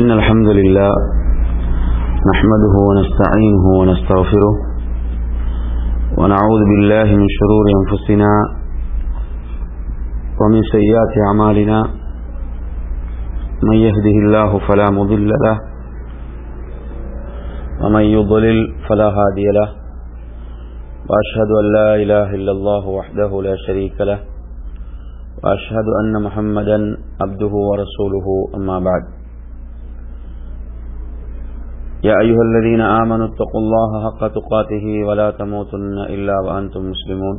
إن الحمد لله نحمده ونستعينه ونستغفره ونعوذ بالله من شرور أنفسنا ومن سيئات أعمالنا من يهده الله فلا مضل له ومن يضلل فلا هادي له وأشهد أن لا إله إلا الله وحده لا شريك له وأشهد أن محمدا عبده ورسوله أما بعد يا أيها الذين آمنوا اتقوا الله حق تقاته ولا تموتن إلا وأنتم مسلمون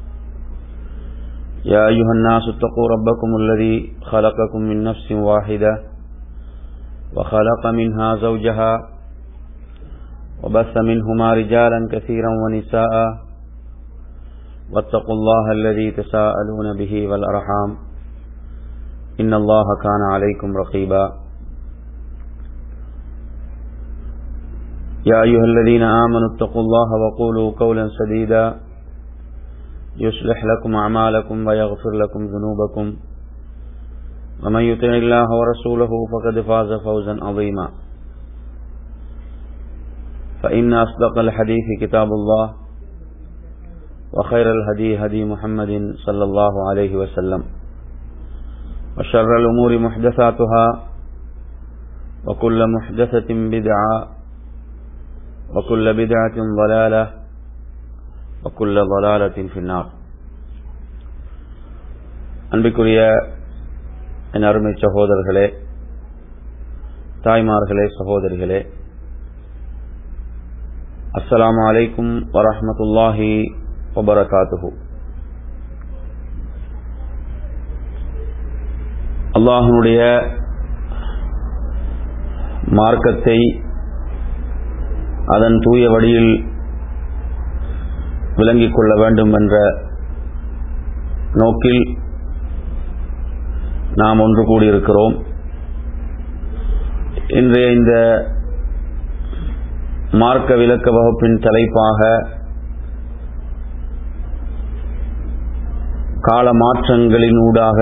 يا أيها الناس اتقوا ربكم الذي خلقكم من نفس واحدة وخلق منها زوجها وبث منهما رجالا كثيرا ونساء واتقوا الله الذي تساءلون به والأرحام إن الله كان عليكم رقيبا يا أيها الذين آمنوا اتقوا الله وقولوا قولا سديدا يصلح لكم أعمالكم ويغفر لكم ذنوبكم ومن يطع الله ورسوله فقد فاز فوزا عظيما فإن أصدق الحديث كتاب الله وخير الهدي هدي محمد صلى الله عليه وسلم وشر الأمور محدثاتها وكل محدثة بدعة وكل بدعة ضلالة وكل ضلالة في النار அன்பிற்குரிய என் அருமை சகோதரர்களே தாய்மார்களே சகோதரிகளே அஸ்ஸலாமு அலைக்கும் வரஹமத்துல்லாஹி வபரகாத்துஹு அல்லாஹனுடைய மார்க்கத்தை அதன் தூய வழியில் விளங்கிக் கொள்ள வேண்டும் என்ற நோக்கில் நாம் ஒன்று கூடியிருக்கிறோம் இன்றைய இந்த மார்க்க விளக்க வகுப்பின் தலைப்பாக கால மாற்றங்களின் ஊடாக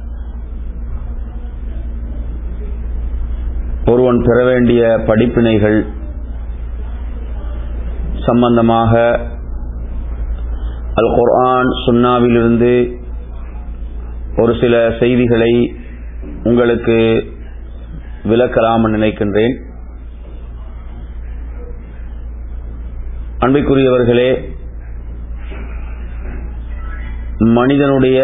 ஒருவன் பெற வேண்டிய படிப்பினைகள் சம்பந்தமாக அல் குர்ஆன் சுன்னாவிலிருந்து ஒரு சில செய்திகளை உங்களுக்கு விளக்கலாம் நினைக்கின்றேன் அன்பிற்குரியவர்களே மனிதனுடைய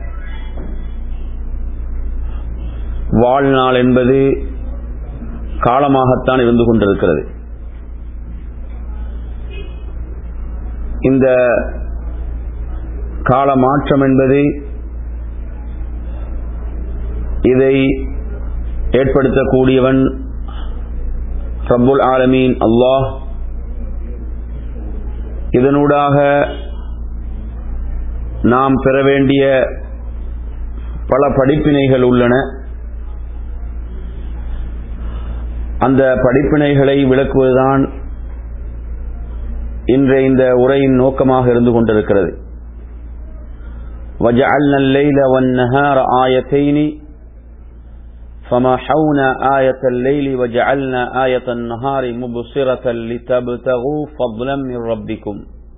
வாழ்நாள் என்பது காலமாகத்தான் இருந்து கொண்டிருக்கிறது இந்த கால மாற்றம் என்பது இதை ஏற்படுத்தக்கூடியவன் ரப்புல் ஆலமீன் அல்லாஹ் இதனூடாக நாம் பெற வேண்டிய பல படிப்பினைகள் உள்ளன அந்த படிப்பினைகளை விளக்குவதுதான் இன்றைய இந்த உரையின் நோக்கமாக இருந்து கொண்டிருக்கிறது وجعلنا الليل والنهار آيتين فمحونا آية الليل وجعلنا آية النهار مبصرة لتبتغوا فضلا من ربكم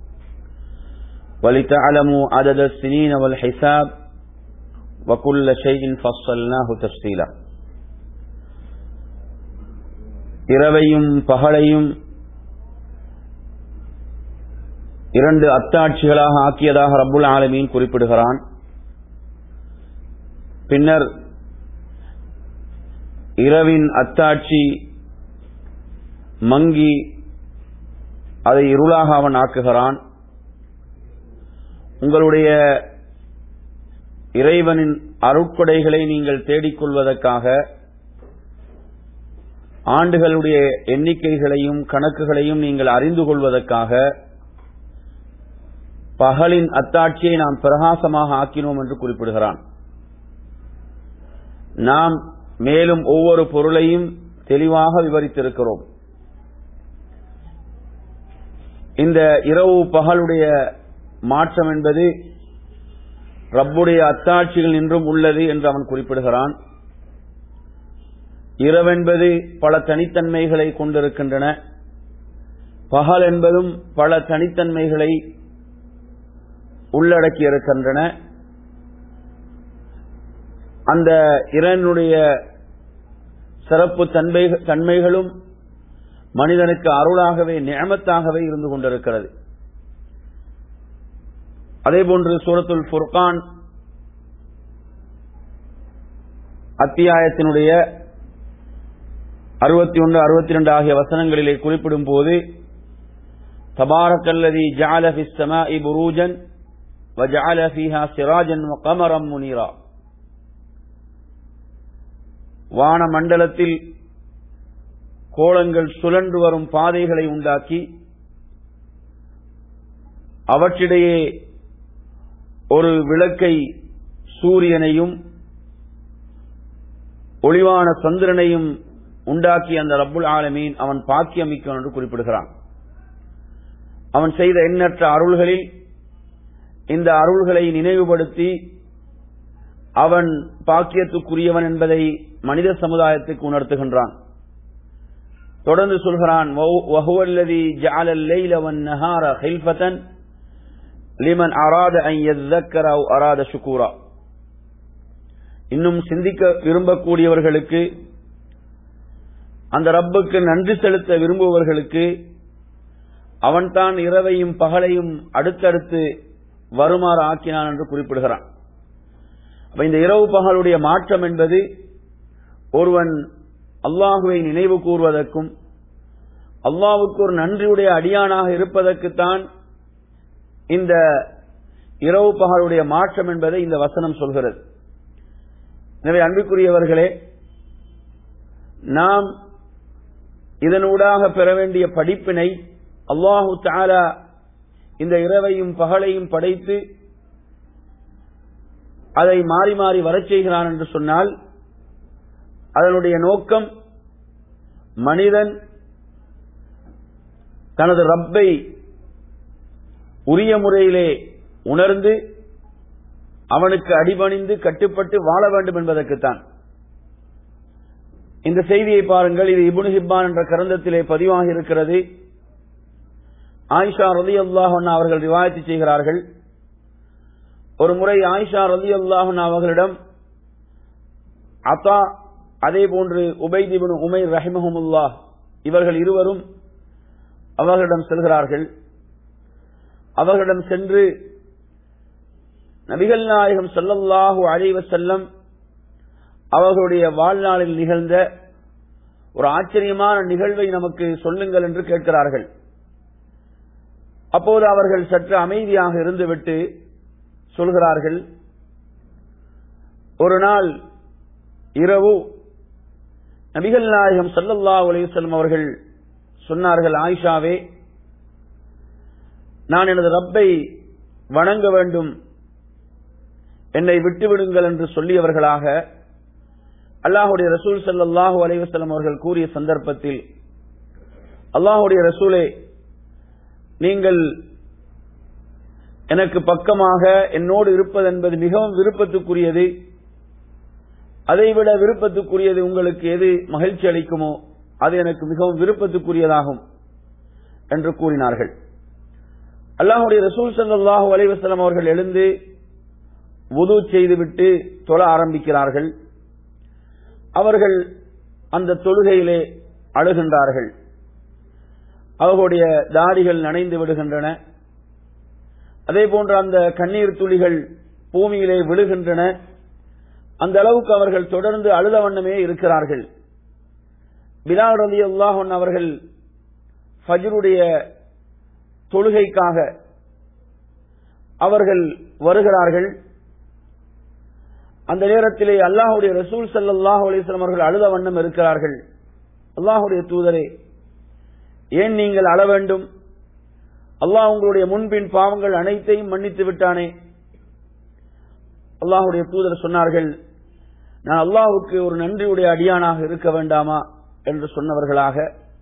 ولتعلموا عدد السنين والحساب وكل شيء فصلناه تفصيلا இரவையும் பகலையும் இரண்டு அத்தாட்சிகளாக ஆக்கியதாக ரப்புல் ஆலமீன் குறிப்பிடுகிறான் பின்னர் இரவின் அத்தாட்சி மங்கி அதை இருளாக அவன் ஆக்குகிறான் உங்களுடைய இறைவனின் அருட்கொடைகளை நீங்கள் தேடிக்கொள்வதற்காக ஆண்டுகளுடைய எண்ணிக்கைகளையும் கணக்குகளையும் நீங்கள் அறிந்து கொள்வதற்காக பகலின் அத்தாட்சியை நாம் பிரகாசமாக ஆக்கினோம் என்று குறிப்பிடுகிறான் நாம் மேலும் ஒவ்வொரு பொருளையும் தெளிவாக விவரித்திருக்கிறோம் இந்த இரவு பகலுடைய மாற்றம் என்பது ரப்புடைய அத்தாட்சிகள் நின்றும் உள்ளது என்று அவன் குறிப்பிடுகிறான் இரவென்பது பல தனித்தன்மைகளை கொண்டிருக்கின்றன பகல் என்பதும் பல தனித்தன்மைகளை உள்ளடக்கியிருக்கின்றன அந்த இரனுடைய சிறப்பு தன்மை தன்மைகளும் மனிதனுக்கு அருளாகவே நியமத்தாகவே இருந்து கொண்டிருக்கிறது அதேபோன்று சூரத்துல் ஃபுர்கான் அத்தியாயத்தினுடைய அறுபத்தி ஒன்று அறுபத்தி இரண்டு ஆகிய வசனங்களிலே குறிப்பிடும் போது தபாரக்கல்லதி ஜால ஃபி ஸமாஇ புரூஜன் وجعل فيها سراجا وقمرا منيرا வான மண்டலத்தில் கோலங்கள் சுழன்று வரும் பாதைகளை உண்டாக்கி அவற்றிடையே ஒரு விளக்கை சூரியனையும் ஒளிவான சந்திரனையும் உண்டாக்கி அந்த ரப்புல் ஆலமீன் அவன் பாக்கியமிக்கவன் என்று குறிப்பிடுகிறான் அவன் செய்த எண்ணற்ற அருள்களில் இந்த அருள்களை நினைவுபடுத்தி அவன் பாக்கியத்துக்குரியவன் என்பதை மனித சமுதாயத்துக்கு உணர்த்துகின்றான் தொடர்ந்து சொல்கிறான் வஹுவல்லதி ஜஅல الليل والنهار خلفة لمن أراد أن يذكر أو أراد شكورا இன்னும் சிந்திக்க விரும்பக்கூடியவர்களுக்கு அந்த ரப்புக்கு நன்றி செலுத்த விரும்புபவர்களுக்கு அவன்தான் இரவையும் பகலையும் அடுத்தடுத்து வருமாறு ஆக்கினான் என்று குறிப்பிடுகிறான் இந்த இரவு பகலுடைய மாற்றம் என்பது ஒருவன் அல்லாஹுவை நினைவு கூறுவதற்கும் அல்லாவுக்கு ஒரு நன்றியுடைய அடியானாக இருப்பதற்குத்தான் இந்த இரவு பகலுடைய மாற்றம் என்பதை இந்த வசனம் சொல்கிறது எனவே அன்புக்குரியவர்களே நாம் இதனூடாக பெற வேண்டிய படிப்பினை அல்லாஹு தாலா இந்த இரவையும் பகலையும் படைத்து அதை மாறி மாறி வரச் செய்கிறான் என்று சொன்னால் அதனுடைய நோக்கம் மனிதன் தனது ரப்பை உரிய முறையிலே உணர்ந்து அவனுக்கு அடிபணிந்து கட்டுப்பட்டு வாழ வேண்டும் என்பதற்குத்தான் இந்த செய்தியை பாருங்கள் இது இபுன் ஹிப்பான் என்ற கரந்தத்திலே பதிவாகி இருக்கிறது ஆயிஷா ரலி அல்லாஹன் அவர்கள் ரிவாயத்து செய்கிறார்கள் ஒரு முறை ஆயிஷா ரலி அல்லாஹன் அவர்களிடம் அத்தா அதே போன்று உபைதிபின் உமைர் ரஹிமஹமுல்லா இவர்கள் இருவரும் அவர்களிடம் செல்கிறார்கள் அவர்களிடம் சென்று நபிகள் நாயகம் சொல்லல்லாஹு அலைவ செல்லம் அவர்களுடைய வாழ்நாளில் நிகழ்ந்த ஒரு ஆச்சரியமான நிகழ்வை நமக்கு சொல்லுங்கள் என்று கேட்கிறார்கள் அப்போது அவர்கள் சற்று அமைதியாக இருந்துவிட்டு சொல்கிறார்கள் ஒரு நாள் இரவு நபிகள் நாயகம் சல்லல்லா அலையுசல்லம் அவர்கள் சொன்னார்கள் ஆயிஷாவே நான் எனது ரப்பை வணங்க வேண்டும் என்னை விட்டுவிடுங்கள் என்று சொல்லியவர்களாக அல்லாஹுடைய ரசூல் சல்லாஹூ அலைவசல்லம் அவர்கள் கூறிய சந்தர்ப்பத்தில் அல்லாஹுடைய ரசூலே நீங்கள் எனக்கு பக்கமாக என்னோடு இருப்பது என்பது மிகவும் விருப்பத்துக்குரியது அதைவிட விருப்பத்துக்குரியது உங்களுக்கு எது மகிழ்ச்சி அளிக்குமோ அது எனக்கு மிகவும் விருப்பத்துக்குரியதாகும் என்று கூறினார்கள் அல்லாஹுடைய ரசூல் சல்லாஹூ அலைவசலம் அவர்கள் எழுந்து உது செய்துவிட்டு தொழ ஆரம்பிக்கிறார்கள் அவர்கள் அந்த தொழுகையிலே அழுகின்றார்கள் அவர்களுடைய தாடிகள் நனைந்து விடுகின்றன அதே போன்ற அந்த கண்ணீர் துளிகள் பூமியிலே விழுகின்றன அந்த அளவுக்கு அவர்கள் தொடர்ந்து அழுத வண்ணமே இருக்கிறார்கள் பிலால் ரலி அல்லாஹன் அவர்கள் ஃபஜ்ருடைய தொழுகைக்காக அவர்கள் வருகிறார்கள் அந்த நேரத்திலே அல்லாஹுடைய ரசூல் சல்லாஹூ அலிஸ்லாம் அவர்கள் அழுத வண்ணம் இருக்கிறார்கள் அல்லாஹுடைய தூதரே ஏன் நீங்கள் அழ வேண்டும் அல்லாஹ் உங்களுடைய முன்பின் பாவங்கள் அனைத்தையும் மன்னித்து விட்டானே அல்லாஹுடைய தூதர் சொன்னார்கள் நான் அல்லாஹுக்கு ஒரு நன்றியுடைய அடியானாக இருக்க வேண்டாமா என்று சொன்னவர்களாக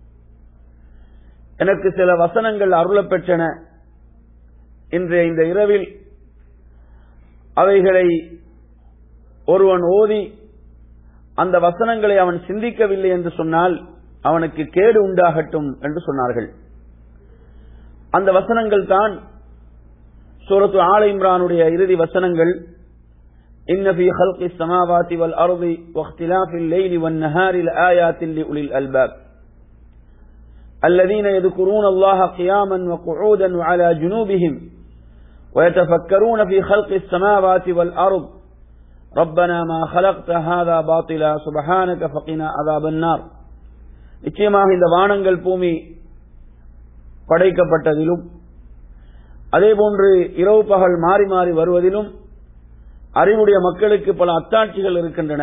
எனக்கு சில வசனங்கள் அருளப் பெற்றன இன்றைய இந்த இரவில் அவைகளை ஒருவன் ஓதி அந்த வசனங்களை அவன் சிந்திக்கவில்லை என்று சொன்னால் அவனுக்கு கேடு உண்டாகட்டும் என்று சொன்னார்கள் அந்த வசனங்கள் தான் சூரத்து ஆல இம்ரானுடைய இறுதி வசனங்கள் إن في خلق السماوات والأرض واختلاف الليل والنهار لآيات لأولي الألباب الذين يذكرون الله قياما وقعودا وعلى جنوبهم ويتفكرون في خلق السماوات والأرض ربنا ما خلقت هذا باطلا سبحانك فقنا عذاب النار நிச்சயமாக இந்த வானங்கள் பூமி படைக்கப்பட்டதிலும் அதேபோன்று இரவு பகல் மாறி மாறி வருவதிலும் அறிவுடைய மக்களுக்கு பல அத்தாட்சிகள் இருக்கின்றன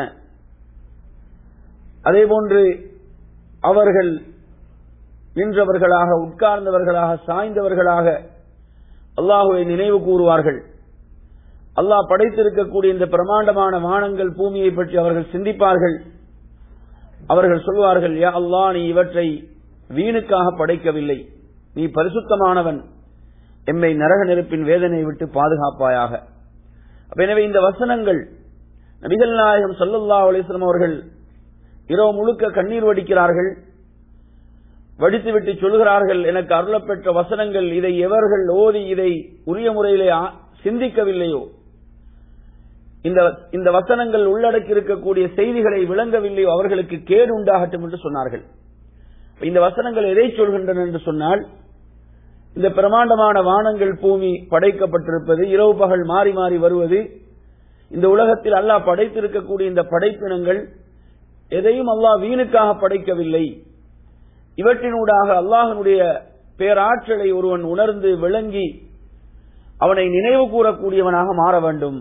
அதேபோன்று அவர்கள் நின்றவர்களாக உட்கார்ந்தவர்களாக சாய்ந்தவர்களாக அல்லாஹுவை நினைவு கூறுவார்கள் அல்லாஹ் படைத்திருக்கக்கூடிய இந்த பிரமாண்டமான வானங்கள் பூமியை பற்றி அவர்கள் சிந்திப்பார்கள் அவர்கள் சொல்வார்கள் யா அல்லாஹ் நீ இவற்றை வீணுக்காக படைக்கவில்லை நீ பரிசுத்தமானவன் எம்மை நரக நெருப்பின் வேதனை விட்டு பாதுகாப்பாயாக எனவே இந்த வசனங்கள் நபிகள் நாயகம் சல்லல்லா அலிஸ்லாம் அவர்கள் இரவு முழுக்க கண்ணீர் வடிக்கிறார்கள் வடித்துவிட்டு சொல்கிறார்கள் எனக்கு அருளப்பெற்ற வசனங்கள் இதை எவர்கள் ஓதி இதை உரிய முறையிலே சிந்திக்கவில்லையோ இந்த இந்த வசனங்கள் உள்ளடக்கி இருக்கக்கூடிய செய்திகளை விளங்கவில்லையோ அவர்களுக்கு கேடு உண்டாகட்டும் என்று சொன்னார்கள் இந்த வசனங்கள் எதை சொல்கின்றன என்று சொன்னால் இந்த பிரமாண்டமான வானங்கள் பூமி படைக்கப்பட்டிருப்பது இரவு பகல் மாறி மாறி வருவது இந்த உலகத்தில் அல்லாஹ் படைத்திருக்கக்கூடிய இந்த படைப்பினங்கள் எதையும் அல்லாஹ் வீணுக்காக படைக்கவில்லை இவற்றினூடாக அல்லாஹனுடைய பேராற்றலை ஒருவன் உணர்ந்து விளங்கி அவனை நினைவு கூறக்கூடியவனாக மாற வேண்டும்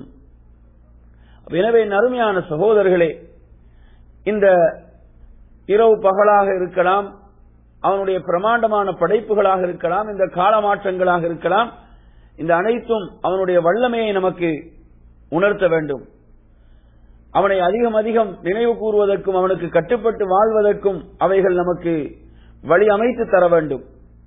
எனவே நறுமையான சகோதரர்களே இந்த இரவு பகலாக இருக்கலாம் அவனுடைய பிரமாண்டமான படைப்புகளாக இருக்கலாம் இந்த கால மாற்றங்களாக இருக்கலாம் இந்த அனைத்தும் அவனுடைய வல்லமையை நமக்கு உணர்த்த வேண்டும் அவனை அதிகம் அதிகம் நினைவு கூறுவதற்கும் அவனுக்கு கட்டுப்பட்டு வாழ்வதற்கும் அவைகள் நமக்கு வழி அமைத்து தர வேண்டும்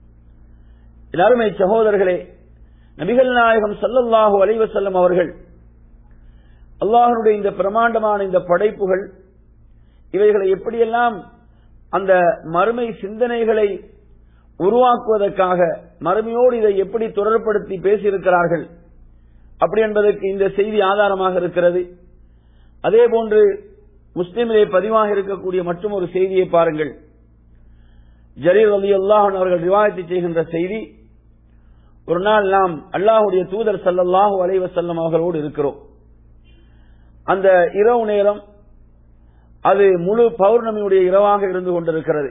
அருமை சகோதரர்களே நபிகள் நாயகம் சல்லல்லாஹு அலைவசல்லம் அவர்கள் அல்லாஹனுடைய இந்த பிரமாண்டமான இந்த படைப்புகள் இவைகளை எப்படியெல்லாம் அந்த மறுமை சிந்தனைகளை உருவாக்குவதற்காக மறுமையோடு இதை எப்படி தொடர்படுத்தி பேசியிருக்கிறார்கள் அப்படி என்பதற்கு இந்த செய்தி ஆதாரமாக இருக்கிறது அதே போன்று முஸ்லிமிலே பதிவாக இருக்கக்கூடிய மற்றும் ஒரு செய்தியை பாருங்கள் ஜரீர் அலி அல்லாஹன் அவர்கள் ரிவாயத்து செய்கின்ற செய்தி ஒரு நாள் நாம் அல்லாஹுடைய தூதர் சல்லல்லாஹு அலைவசல்லம் அவர்களோடு இருக்கிறோம் அந்த இரவு நேரம் அது முழு பௌர்ணமியுடைய இரவாக இருந்து கொண்டிருக்கிறது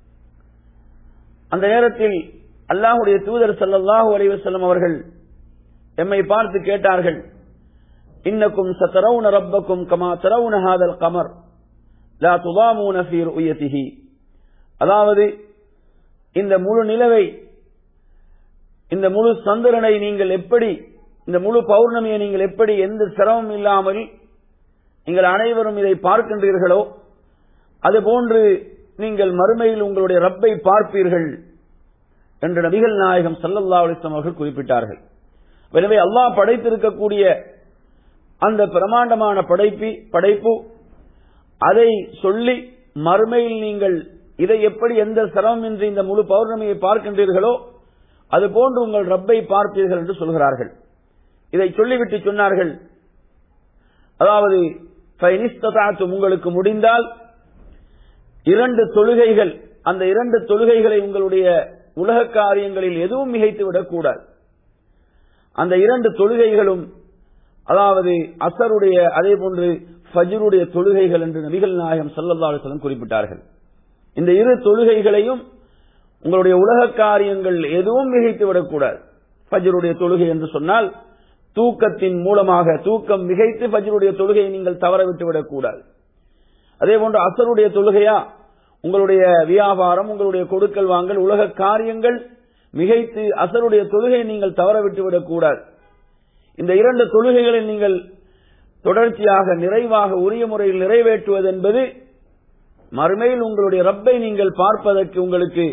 அந்த நேரத்தில் அல்லாஹுடைய தூதர் சல்லல்லாஹு அலைவசல்லம் அவர்கள் எம்மை பார்த்து கேட்டார்கள் இன்னக்கும் சத்தரவுன ரப்பக்கும் கமா தரவுன ஹாதல் கமர் லா துதாமூன ஃபீ ருயதிஹி அதாவது இந்த முழு நிலவை இந்த முழு சந்திரனை நீங்கள் எப்படி இந்த முழு பௌர்ணமியை நீங்கள் எப்படி எந்த சிரமம் இல்லாமல் நீங்கள் அனைவரும் இதை பார்க்கின்றீர்களோ அதுபோன்று நீங்கள் மறுமையில் உங்களுடைய ரப்பை பார்ப்பீர்கள் என்று நபிகள் நாயகம் சல்லல்லா அலிஸ்லாம் அவர்கள் குறிப்பிட்டார்கள் எனவே அல்லாஹ் படைத்திருக்கக்கூடிய அந்த பிரமாண்டமான படைப்பி படைப்பு அதை சொல்லி மறுமையில் நீங்கள் இதை எப்படி எந்த சிரமமின்றி இந்த முழு பௌர்ணமியை பார்க்கின்றீர்களோ அது போன்று உங்கள் ரப்பை பார்ப்பீர்கள் என்று சொல்கிறார்கள் இதை சொல்லிவிட்டு சொன்னார்கள் அதாவது உங்களுக்கு முடிந்தால் இரண்டு தொழுகைகள் அந்த இரண்டு தொழுகைகளை உங்களுடைய உலக காரியங்களில் எதுவும் மிகைத்து விடக்கூடாது அந்த இரண்டு தொழுகைகளும் அதாவது அசருடைய அதே போன்று ஃபஜருடைய தொழுகைகள் என்று நபிகள் நாயகம் சல்லல்லா அலுவலம் குறிப்பிட்டார்கள் இந்த இரு தொழுகைகளையும் உங்களுடைய உலக காரியங்கள் எதுவும் மிகைத்து விடக்கூடாது ஃபஜருடைய தொழுகை என்று சொன்னால் தூக்கத்தின் மூலமாக தூக்கம் மிகைத்து ஃபஜருடைய தொழுகையை நீங்கள் தவற விட்டு விடக்கூடாது அதே போன்று அசருடைய தொழுகையா உங்களுடைய வியாபாரம் உங்களுடைய கொடுக்கல் வாங்கல் உலக காரியங்கள் மிகைத்து அசருடைய தொழுகையை நீங்கள் தவற விட்டு விடக்கூடாது இந்த இரண்டு தொழுகைகளில் நீங்கள் தொடர்ச்சியாக நிறைவாக உரிய முறையில் நிறைவேற்றுவது என்பது மறுமையில் உங்களுடைய ரப்பை நீங்கள் பார்ப்பதற்கு உங்களுக்கு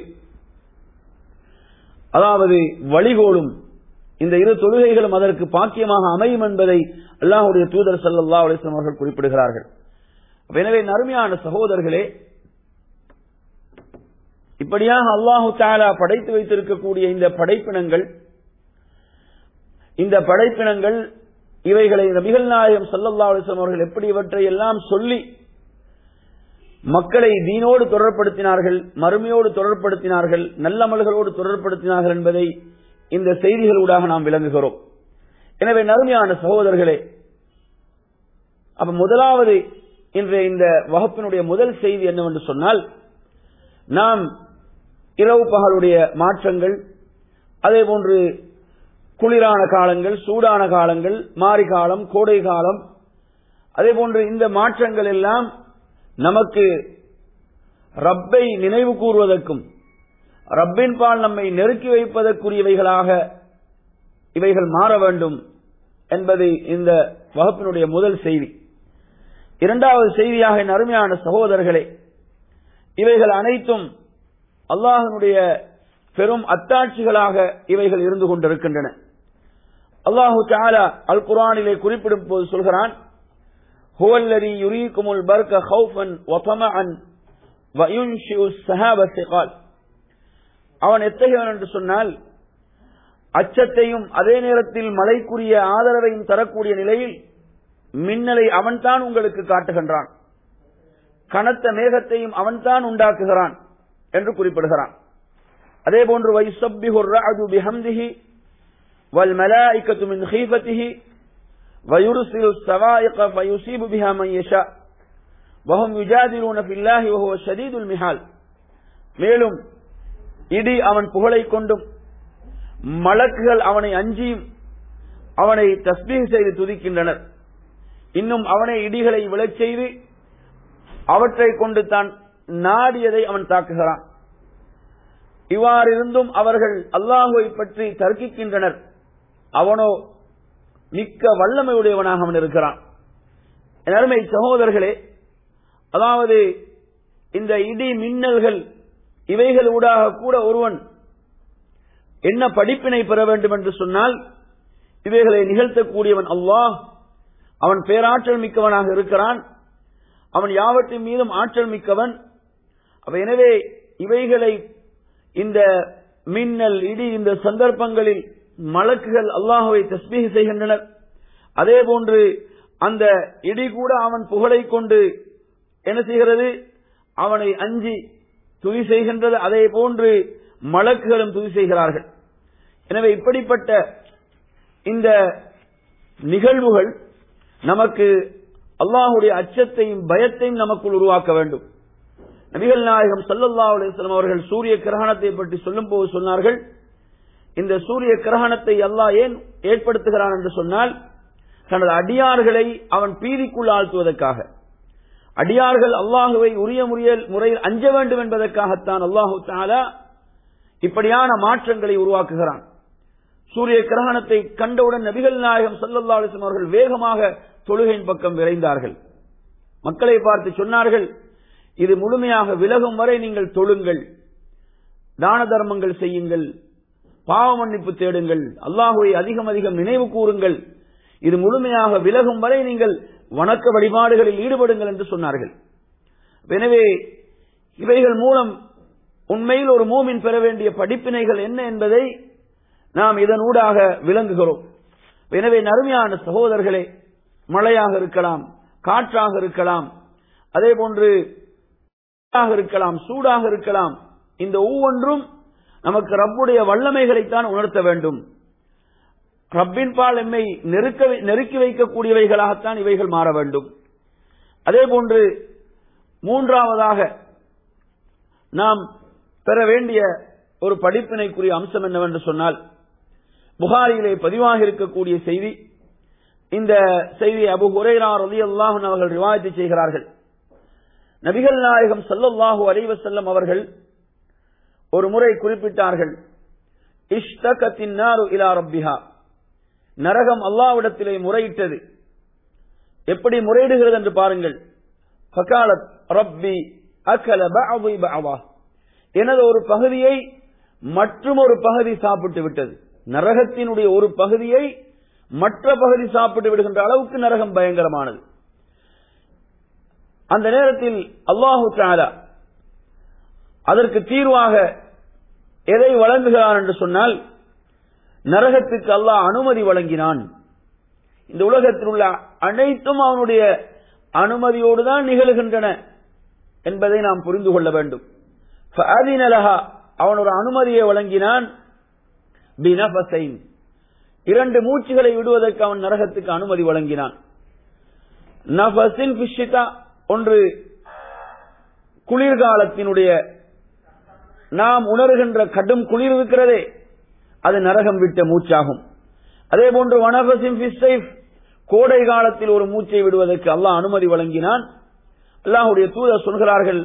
அதாவது வழிகோலும் இந்த இரு தொழுகைகளும் அதற்கு பாக்கியமாக அமையும் என்பதை அல்லாஹுடைய தூதர் சல்லா அலிஸ்லாம் அவர்கள் குறிப்பிடுகிறார்கள் எனவே நறுமையான சகோதரர்களே இப்படியாக அல்லாஹு தாலா படைத்து வைத்திருக்கக்கூடிய இந்த படைப்பினங்கள் இந்த படைப்பினங்கள் இவைகளை நபிகள் நாயகம் சல்லல்லா அலிஸ்லாம் அவர்கள் எப்படி இவற்றை எல்லாம் சொல்லி மக்களை தீனோடு தொடர்படுத்தினார்கள் மறுமையோடு தொடர்படுத்தினார்கள் நல்லமல்களோடு தொடர்படுத்தினார்கள் என்பதை இந்த செய்திகளூடாக நாம் விளங்குகிறோம் எனவே நறுமையான சகோதரர்களே அப்ப முதலாவது இன்றைய இந்த வகுப்பினுடைய முதல் செய்தி என்னவென்று சொன்னால் நாம் இரவு பகலுடைய மாற்றங்கள் அதே போன்று குளிரான காலங்கள் சூடான காலங்கள் மாரி காலம் கோடை காலம் அதே போன்று இந்த மாற்றங்கள் எல்லாம் நமக்கு ரப்பை நினைவு கூறுவதற்கும் ரப்பின் பால் நம்மை நெருக்கி வைப்பதற்குரியவைகளாக இவைகள் மாற வேண்டும் என்பது இந்த வகுப்பினுடைய முதல் செய்தி இரண்டாவது செய்தியாக என் அருமையான சகோதரர்களே இவைகள் அனைத்தும் அல்லாஹனுடைய பெரும் அத்தாட்சிகளாக இவைகள் இருந்து கொண்டிருக்கின்றன அல்லாஹு தாலா அல் குரானிலே குறிப்பிடும் போது சொல்கிறான் ஹுவல்லரி யுரீக்குமுல் பர்க ஹவுஃபன் வதமஅன் வயுன்ஷிஉ ஸஹாப ஸிகால் அவன் எத்தகையவன் என்று சொன்னால் அச்சத்தையும் அதே நேரத்தில் மழைக்குரிய ஆதரவையும் தரக்கூடிய நிலையில் மின்னலை அவன்தான் உங்களுக்கு காட்டுகின்றான் கனத்த மேகத்தையும் அவன்தான் உண்டாக்குகிறான் என்று குறிப்பிடுகிறான் அதே போன்று வைசப்பிஹு الرعد بحمده والملائكة من خيفته ويرسل السوائق فيصيب بها من يشاء وهم يجادلون في الله وهو شديد المحال மேலும் இடி அவன் புகழை கொண்டும் மலக்குகள் அவனை அஞ்சியும் அவனை தஸ்பீக் செய்து துதிக்கின்றனர் இன்னும் அவனை இடிகளை விழச் செய்து அவற்றை கொண்டு தான் நாடியதை அவன் தாக்குகிறான் இவ்வாறு இருந்தும் அவர்கள் அல்லாஹுவை பற்றி தர்க்கிக்கின்றனர் அவனோ மிக்க வல்லமையுடையவனாக அவன் இருக்கிறான் அருமை சகோதரர்களே அதாவது இந்த இடி மின்னல்கள் இவைகள் ஊடாக கூட ஒருவன் என்ன படிப்பினை பெற வேண்டும் என்று சொன்னால் இவைகளை நிகழ்த்தக்கூடியவன் அல்லாஹ் அவன் பேராற்றல் மிக்கவனாக இருக்கிறான் அவன் யாவற்றின் மீதும் ஆற்றல் மிக்கவன் எனவே இவைகளை இந்த மின்னல் இடி இந்த சந்தர்ப்பங்களில் மலக்குகள் அல்லாஹுவை தஸ்மீக செய்கின்றனர் அதே போன்று அந்த இடி கூட அவன் புகழை கொண்டு என்ன செய்கிறது அவனை அஞ்சி துதி செய்கின்றது அதே போன்று மலக்குகளும் துதி செய்கிறார்கள் எனவே இப்படிப்பட்ட இந்த நிகழ்வுகள் நமக்கு அல்லாஹுடைய அச்சத்தையும் பயத்தையும் நமக்குள் உருவாக்க வேண்டும் நபிகள் நாயகம் சல்லல்லா அலிஸ்லாம் அவர்கள் சூரிய கிரகணத்தை பற்றி சொல்லும் போது சொன்னார்கள் இந்த சூரிய கிரகணத்தை அல்லாஹ் ஏன் ஏற்படுத்துகிறான் என்று சொன்னால் தனது அடியார்களை அவன் பீதிக்குள் ஆழ்த்துவதற்காக அடியார்கள் அல்லாஹுவை உரிய முறையில் அஞ்ச வேண்டும் என்பதற்காகத்தான் அல்லாஹு தாலா இப்படியான மாற்றங்களை உருவாக்குகிறான் சூரிய கிரகணத்தை கண்டவுடன் நபிகள் நாயகம் சல்லல்லா அலிஸ்லாம் அவர்கள் வேகமாக தொழுகையின் பக்கம் விரைந்தார்கள் மக்களை பார்த்து சொன்னார்கள் இது முழுமையாக விலகும் வரை நீங்கள் தொழுங்கள் தான தர்மங்கள் செய்யுங்கள் பாவ மன்னிப்பு தேடுங்கள் அல்லாஹுவை அதிகம் அதிகம் நினைவு கூறுங்கள் இது முழுமையாக விலகும் வரை நீங்கள் வணக்க வழிபாடுகளில் ஈடுபடுங்கள் என்று சொன்னார்கள் எனவே இவைகள் மூலம் உண்மையில் ஒரு மூமின் பெற வேண்டிய படிப்பினைகள் என்ன என்பதை நாம் இதனூடாக விளங்குகிறோம் எனவே நறுமையான சகோதரர்களே மழையாக இருக்கலாம் காற்றாக இருக்கலாம் அதே போன்று இருக்கலாம் சூடாக இருக்கலாம் இந்த ஒவ்வொன்றும் நமக்கு ரப்புடைய வல்லமைகளைத்தான் உணர்த்த வேண்டும் ரப்பின் பால் எம்மை நெருக்க நெருக்கி வைக்கக்கூடியவைகளாகத்தான் இவைகள் மாற வேண்டும் அதே போன்று மூன்றாவதாக நாம் பெற வேண்டிய ஒரு படிப்பினைக்குரிய அம்சம் என்னவென்று சொன்னால் புகாரியிலே பதிவாக இருக்கக்கூடிய செய்தி இந்த செய்தியை அபு ஹுரேரா ரலி அல்லாஹன் அவர்கள் ரிவாயத்து செய்கிறார்கள் நபிகள் நாயகம் சல்லல்லாஹு அலைவசல்லம் அவர்கள் ஒரு முறை குறிப்பிட்டார்கள் இஷ்தகத்தின் இலா ரப்பிஹா நரகம் அல்லாவிடத்திலே முறையிட்டது எப்படி முறையிடுகிறது என்று பாருங்கள் ஃபகாலத் ரப்பி அகல பஅதி பஅவா எனது ஒரு பகுதியை மற்றும் ஒரு பகுதி சாப்பிட்டு விட்டது நரகத்தினுடைய ஒரு பகுதியை மற்ற பகுதி சாப்பிட்டு விடுகின்ற அளவுக்கு நரகம் பயங்கரமானது அந்த நேரத்தில் அல்லாஹு தாலா அதற்கு தீர்வாக எதை வழங்குகிறான் என்று சொன்னால் நரகத்துக்கு அல்லாஹ் அனுமதி வழங்கினான் இந்த உலகத்தில் உள்ள அனைத்தும் அவனுடைய அனுமதியோடு தான் நிகழ்கின்றன என்பதை நாம் புரிந்து கொள்ள வேண்டும் அவன் ஒரு அனுமதியை வழங்கினான் இரண்டு மூச்சுகளை விடுவதற்கு அவன் நரகத்துக்கு அனுமதி வழங்கினான் நபசின் பிஷிதா ஒன்று குளிர்காலத்தினுடைய நாம் உணர்கின்ற கடும் குளிர் இருக்கிறதே அது நரகம் விட்ட மூச்சாகும் அதே போன்று வனபசின் பிஸ்டைஃப் கோடை காலத்தில் ஒரு மூச்சை விடுவதற்கு அல்லாஹ் அனுமதி வழங்கினான் அல்லாஹுடைய தூதர் சொல்கிறார்கள்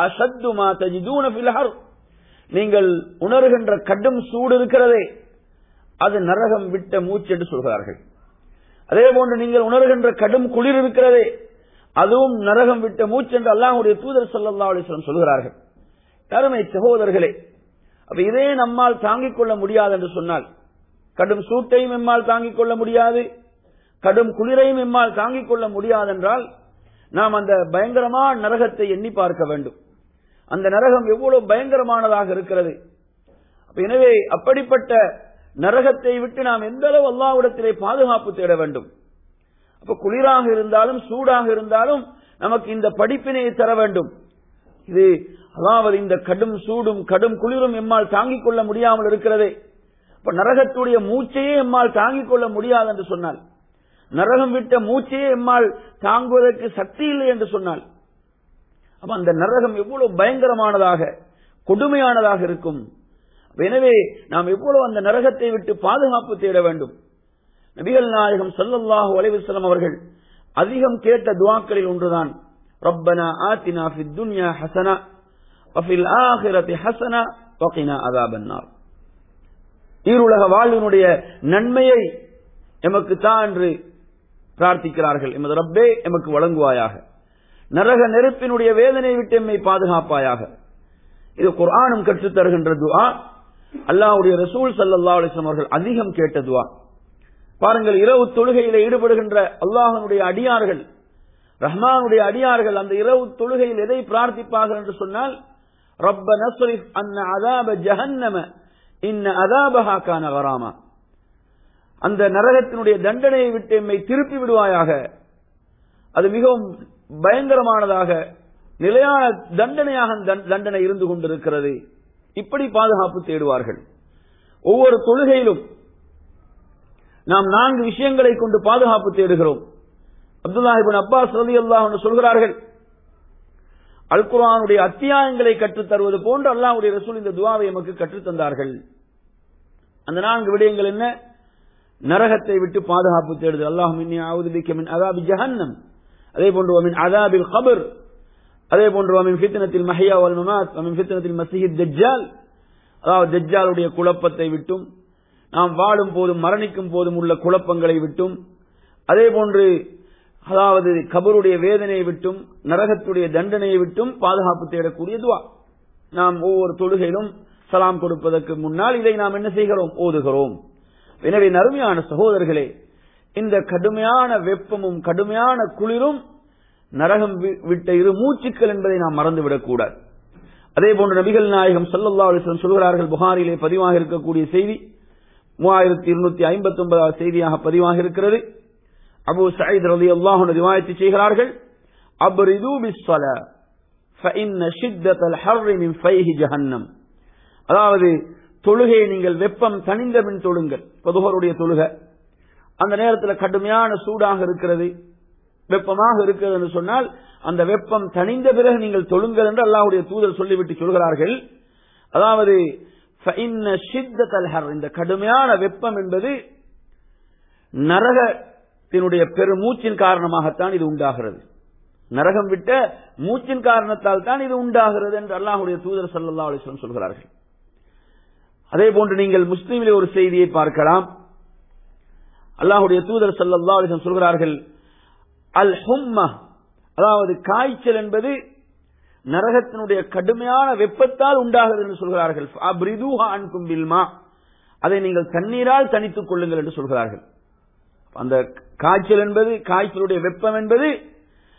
நீங்கள் உணர்கின்ற கடும் சூடு இருக்கிறதே அது நரகம் விட்ட மூச்சு என்று சொல்கிறார்கள் அதே போன்று நீங்கள் உணர்கின்ற கடும் குளிர் இருக்கிறதே அதுவும் நரகம் விட்ட மூச்சு என்று அல்லாஹுடைய தூதர் சல்லா அலிஸ்லம் சொல்கிறார்கள் அருமை சகோதரர்களே அப்ப இதே நம்மால் தாங்கிக் கொள்ள முடியாது என்று சொன்னால் கடும் சூட்டையும் எம்மால் தாங்கிக் கொள்ள முடியாது கடும் குளிரையும் எம்மால் தாங்கிக் கொள்ள முடியாது என்றால் நாம் அந்த பயங்கரமான நரகத்தை எண்ணி பார்க்க வேண்டும் அந்த நரகம் எவ்வளவு பயங்கரமானதாக இருக்கிறது எனவே அப்படிப்பட்ட நரகத்தை விட்டு நாம் எந்த அளவு அல்லாவிடத்திலே பாதுகாப்பு தேட வேண்டும் அப்ப குளிராக இருந்தாலும் சூடாக இருந்தாலும் நமக்கு இந்த படிப்பினை தர வேண்டும் இது அதாவது இந்த கடும் சூடும் கடும் குளிரும் எம்மால் தாங்கிக் கொள்ள முடியாமல் இருக்கிறதே அப்ப நரகத்துடைய மூச்சையே எம்மால் தாங்கிக் கொள்ள முடியாது என்று சொன்னால் நரகம் விட்ட மூச்சையே எம்மால் தாங்குவதற்கு சக்தி இல்லை என்று சொன்னால் அப்ப அந்த நரகம் எவ்வளவு பயங்கரமானதாக கொடுமையானதாக இருக்கும் எனவே நாம் எவ்வளவு அந்த நரகத்தை விட்டு பாதுகாப்பு தேட வேண்டும் நபிகள் நாயகம் சல்லல்லாஹு அலைவசலம் அவர்கள் அதிகம் கேட்ட துவாக்களில் ஒன்றுதான் ரப்பனா ஆத்தினா ஃபித் துன்யா ஹசனா வஃபில் ஆஹிரத்தி ஹசனா வகினா அதாபன்னார் ஈருலக வாழ்வினுடைய நன்மையை எமக்கு தான் என்று பிரார்த்திக்கிறார்கள் எமது ரப்பே எமக்கு வழங்குவாயாக நரக நெருப்பினுடைய வேதனை விட்டு எம்மை பாதுகாப்பாயாக இது குர்ஆனும் கற்றுத் தருகின்ற துவா அல்லாஹ்வுடைய ரசூல் சல்லா அலிஸ்லாம் அவர்கள் அதிகம் கேட்ட துவா பாருங்கள் இரவு தொழுகையில ஈடுபடுகின்ற அல்லாஹனுடைய அடியார்கள் ரஹ்மானுடைய அடியார்கள் அந்த இரவு தொழுகையில் எதை பிரார்த்திப்பார்கள் என்று சொன்னால் ரப்ப நஸ்ரிஃப் அன்ன அதாப ஜஹன்னம இன்ன அதாபஹா கான கராமா அந்த நரகத்தினுடைய தண்டனையை விட்டு எம்மை திருப்பி விடுவாயாக அது மிகவும் பயங்கரமானதாக நிலையான தண்டனையாக தண்டனை இருந்து கொண்டிருக்கிறது இப்படி பாதுகாப்பு தேடுவார்கள் ஒவ்வொரு தொழுகையிலும் நாம் நான்கு விஷயங்களை கொண்டு பாதுகாப்பு தேடுகிறோம் அப்துல்லாஹிபின் அப்பாஸ் ரலி அல்லாஹ் சொல்கிறார்கள் அல் குரானுடைய அத்தியாயங்களை கற்றுத் தருவது போன்று அல்லாஹுடைய ரசூல் இந்த துவாவை எமக்கு கற்றுத் தந்தார்கள் அந்த நான்கு விடயங்கள் என்ன நரகத்தை விட்டு பாதுகாப்பு தேடுதல் அல்லாஹ் மின் அதாபி ஜஹன்னம் அதே போன்று மின் அதாபில் கபர் அதே போன்று மின் ஃபித்னத்தில் மஹியா வல் மமாத் மின் ஃபித்னத்தில் மசீஹித் தஜ்ஜால் அதாவது தஜ்ஜாலுடைய குழப்பத்தை விட்டும் நாம் வாழும் போதும் மரணிக்கும் போதும் உள்ள குழப்பங்களை விட்டும் அதே போன்று அதாவது கபருடைய வேதனையை விட்டும் நரகத்துடைய தண்டனையை விட்டும் பாதுகாப்பு தேடக்கூடிய துவா நாம் ஒவ்வொரு தொழுகையிலும் சலாம் கொடுப்பதற்கு முன்னால் இதை நாம் என்ன செய்கிறோம் ஓதுகிறோம் எனவே நறுமையான சகோதரர்களே இந்த கடுமையான வெப்பமும் கடுமையான குளிரும் நரகம் விட்ட இரு மூச்சுக்கள் என்பதை நாம் மறந்துவிடக் கூடாது அதே போன்று நபிகள் நாயகம் சல்லல்லா அலிஸ்லம் சொல்கிறார்கள் புகாரிலே பதிவாக இருக்கக்கூடிய செய்தி மூவாயிரத்தி இருநூத்தி ஐம்பத்தி ஒன்பதாவது செய்தியாக பதிவாக இருக்கிறது அபு சயீத் ரலி அல்லாஹு ரிவாயத்து செய்கிறார்கள் அப்ரிது பிஸ்ஸல ஃபஇன்ன ஷித்தல் ஹர்ரி மின் ஃபைஹி ஜஹன்னம் அதாவது தொழுகையை நீங்கள் வெப்பம் தணிந்த பின் தொழுங்கள் பொதுகருடைய தொழுகை அந்த நேரத்தில் கடுமையான சூடாக இருக்கிறது வெப்பமாக இருக்கிறது என்று சொன்னால் அந்த வெப்பம் தணிந்த பிறகு நீங்கள் தொழுங்கள் என்று அல்லாஹுடைய தூதர் சொல்லிவிட்டு சொல்கிறார்கள் அதாவது இந்த கடுமையான வெப்பம் என்பது நரகத்தினுடைய பெருமூச்சின் காரணமாகத்தான் இது உண்டாகிறது நரகம் விட்ட மூச்சின் காரணத்தால் தான் இது உண்டாகிறது என்று அல்லாஹுடைய தூதர் சல்லா அலிஸ்லம் சொல்கிறார்கள் அதே போன்று நீங்கள் முஸ்லீமிலே ஒரு செய்தியை பார்க்கலாம் அல்லாஹுடைய தூதர் சல்லா அலிஸ்லம் சொல்கிறார்கள் அல் ஹும்மா அதாவது காய்ச்சல் என்பது நரகத்தினுடைய கடுமையான வெப்பத்தால் உண்டாகிறது என்று சொல்கிறார்கள் அதை நீங்கள் தண்ணீரால் தனித்துக் கொள்ளுங்கள் என்று சொல்கிறார்கள் அந்த காய்ச்சல் என்பது காய்ச்சலுடைய வெப்பம் என்பது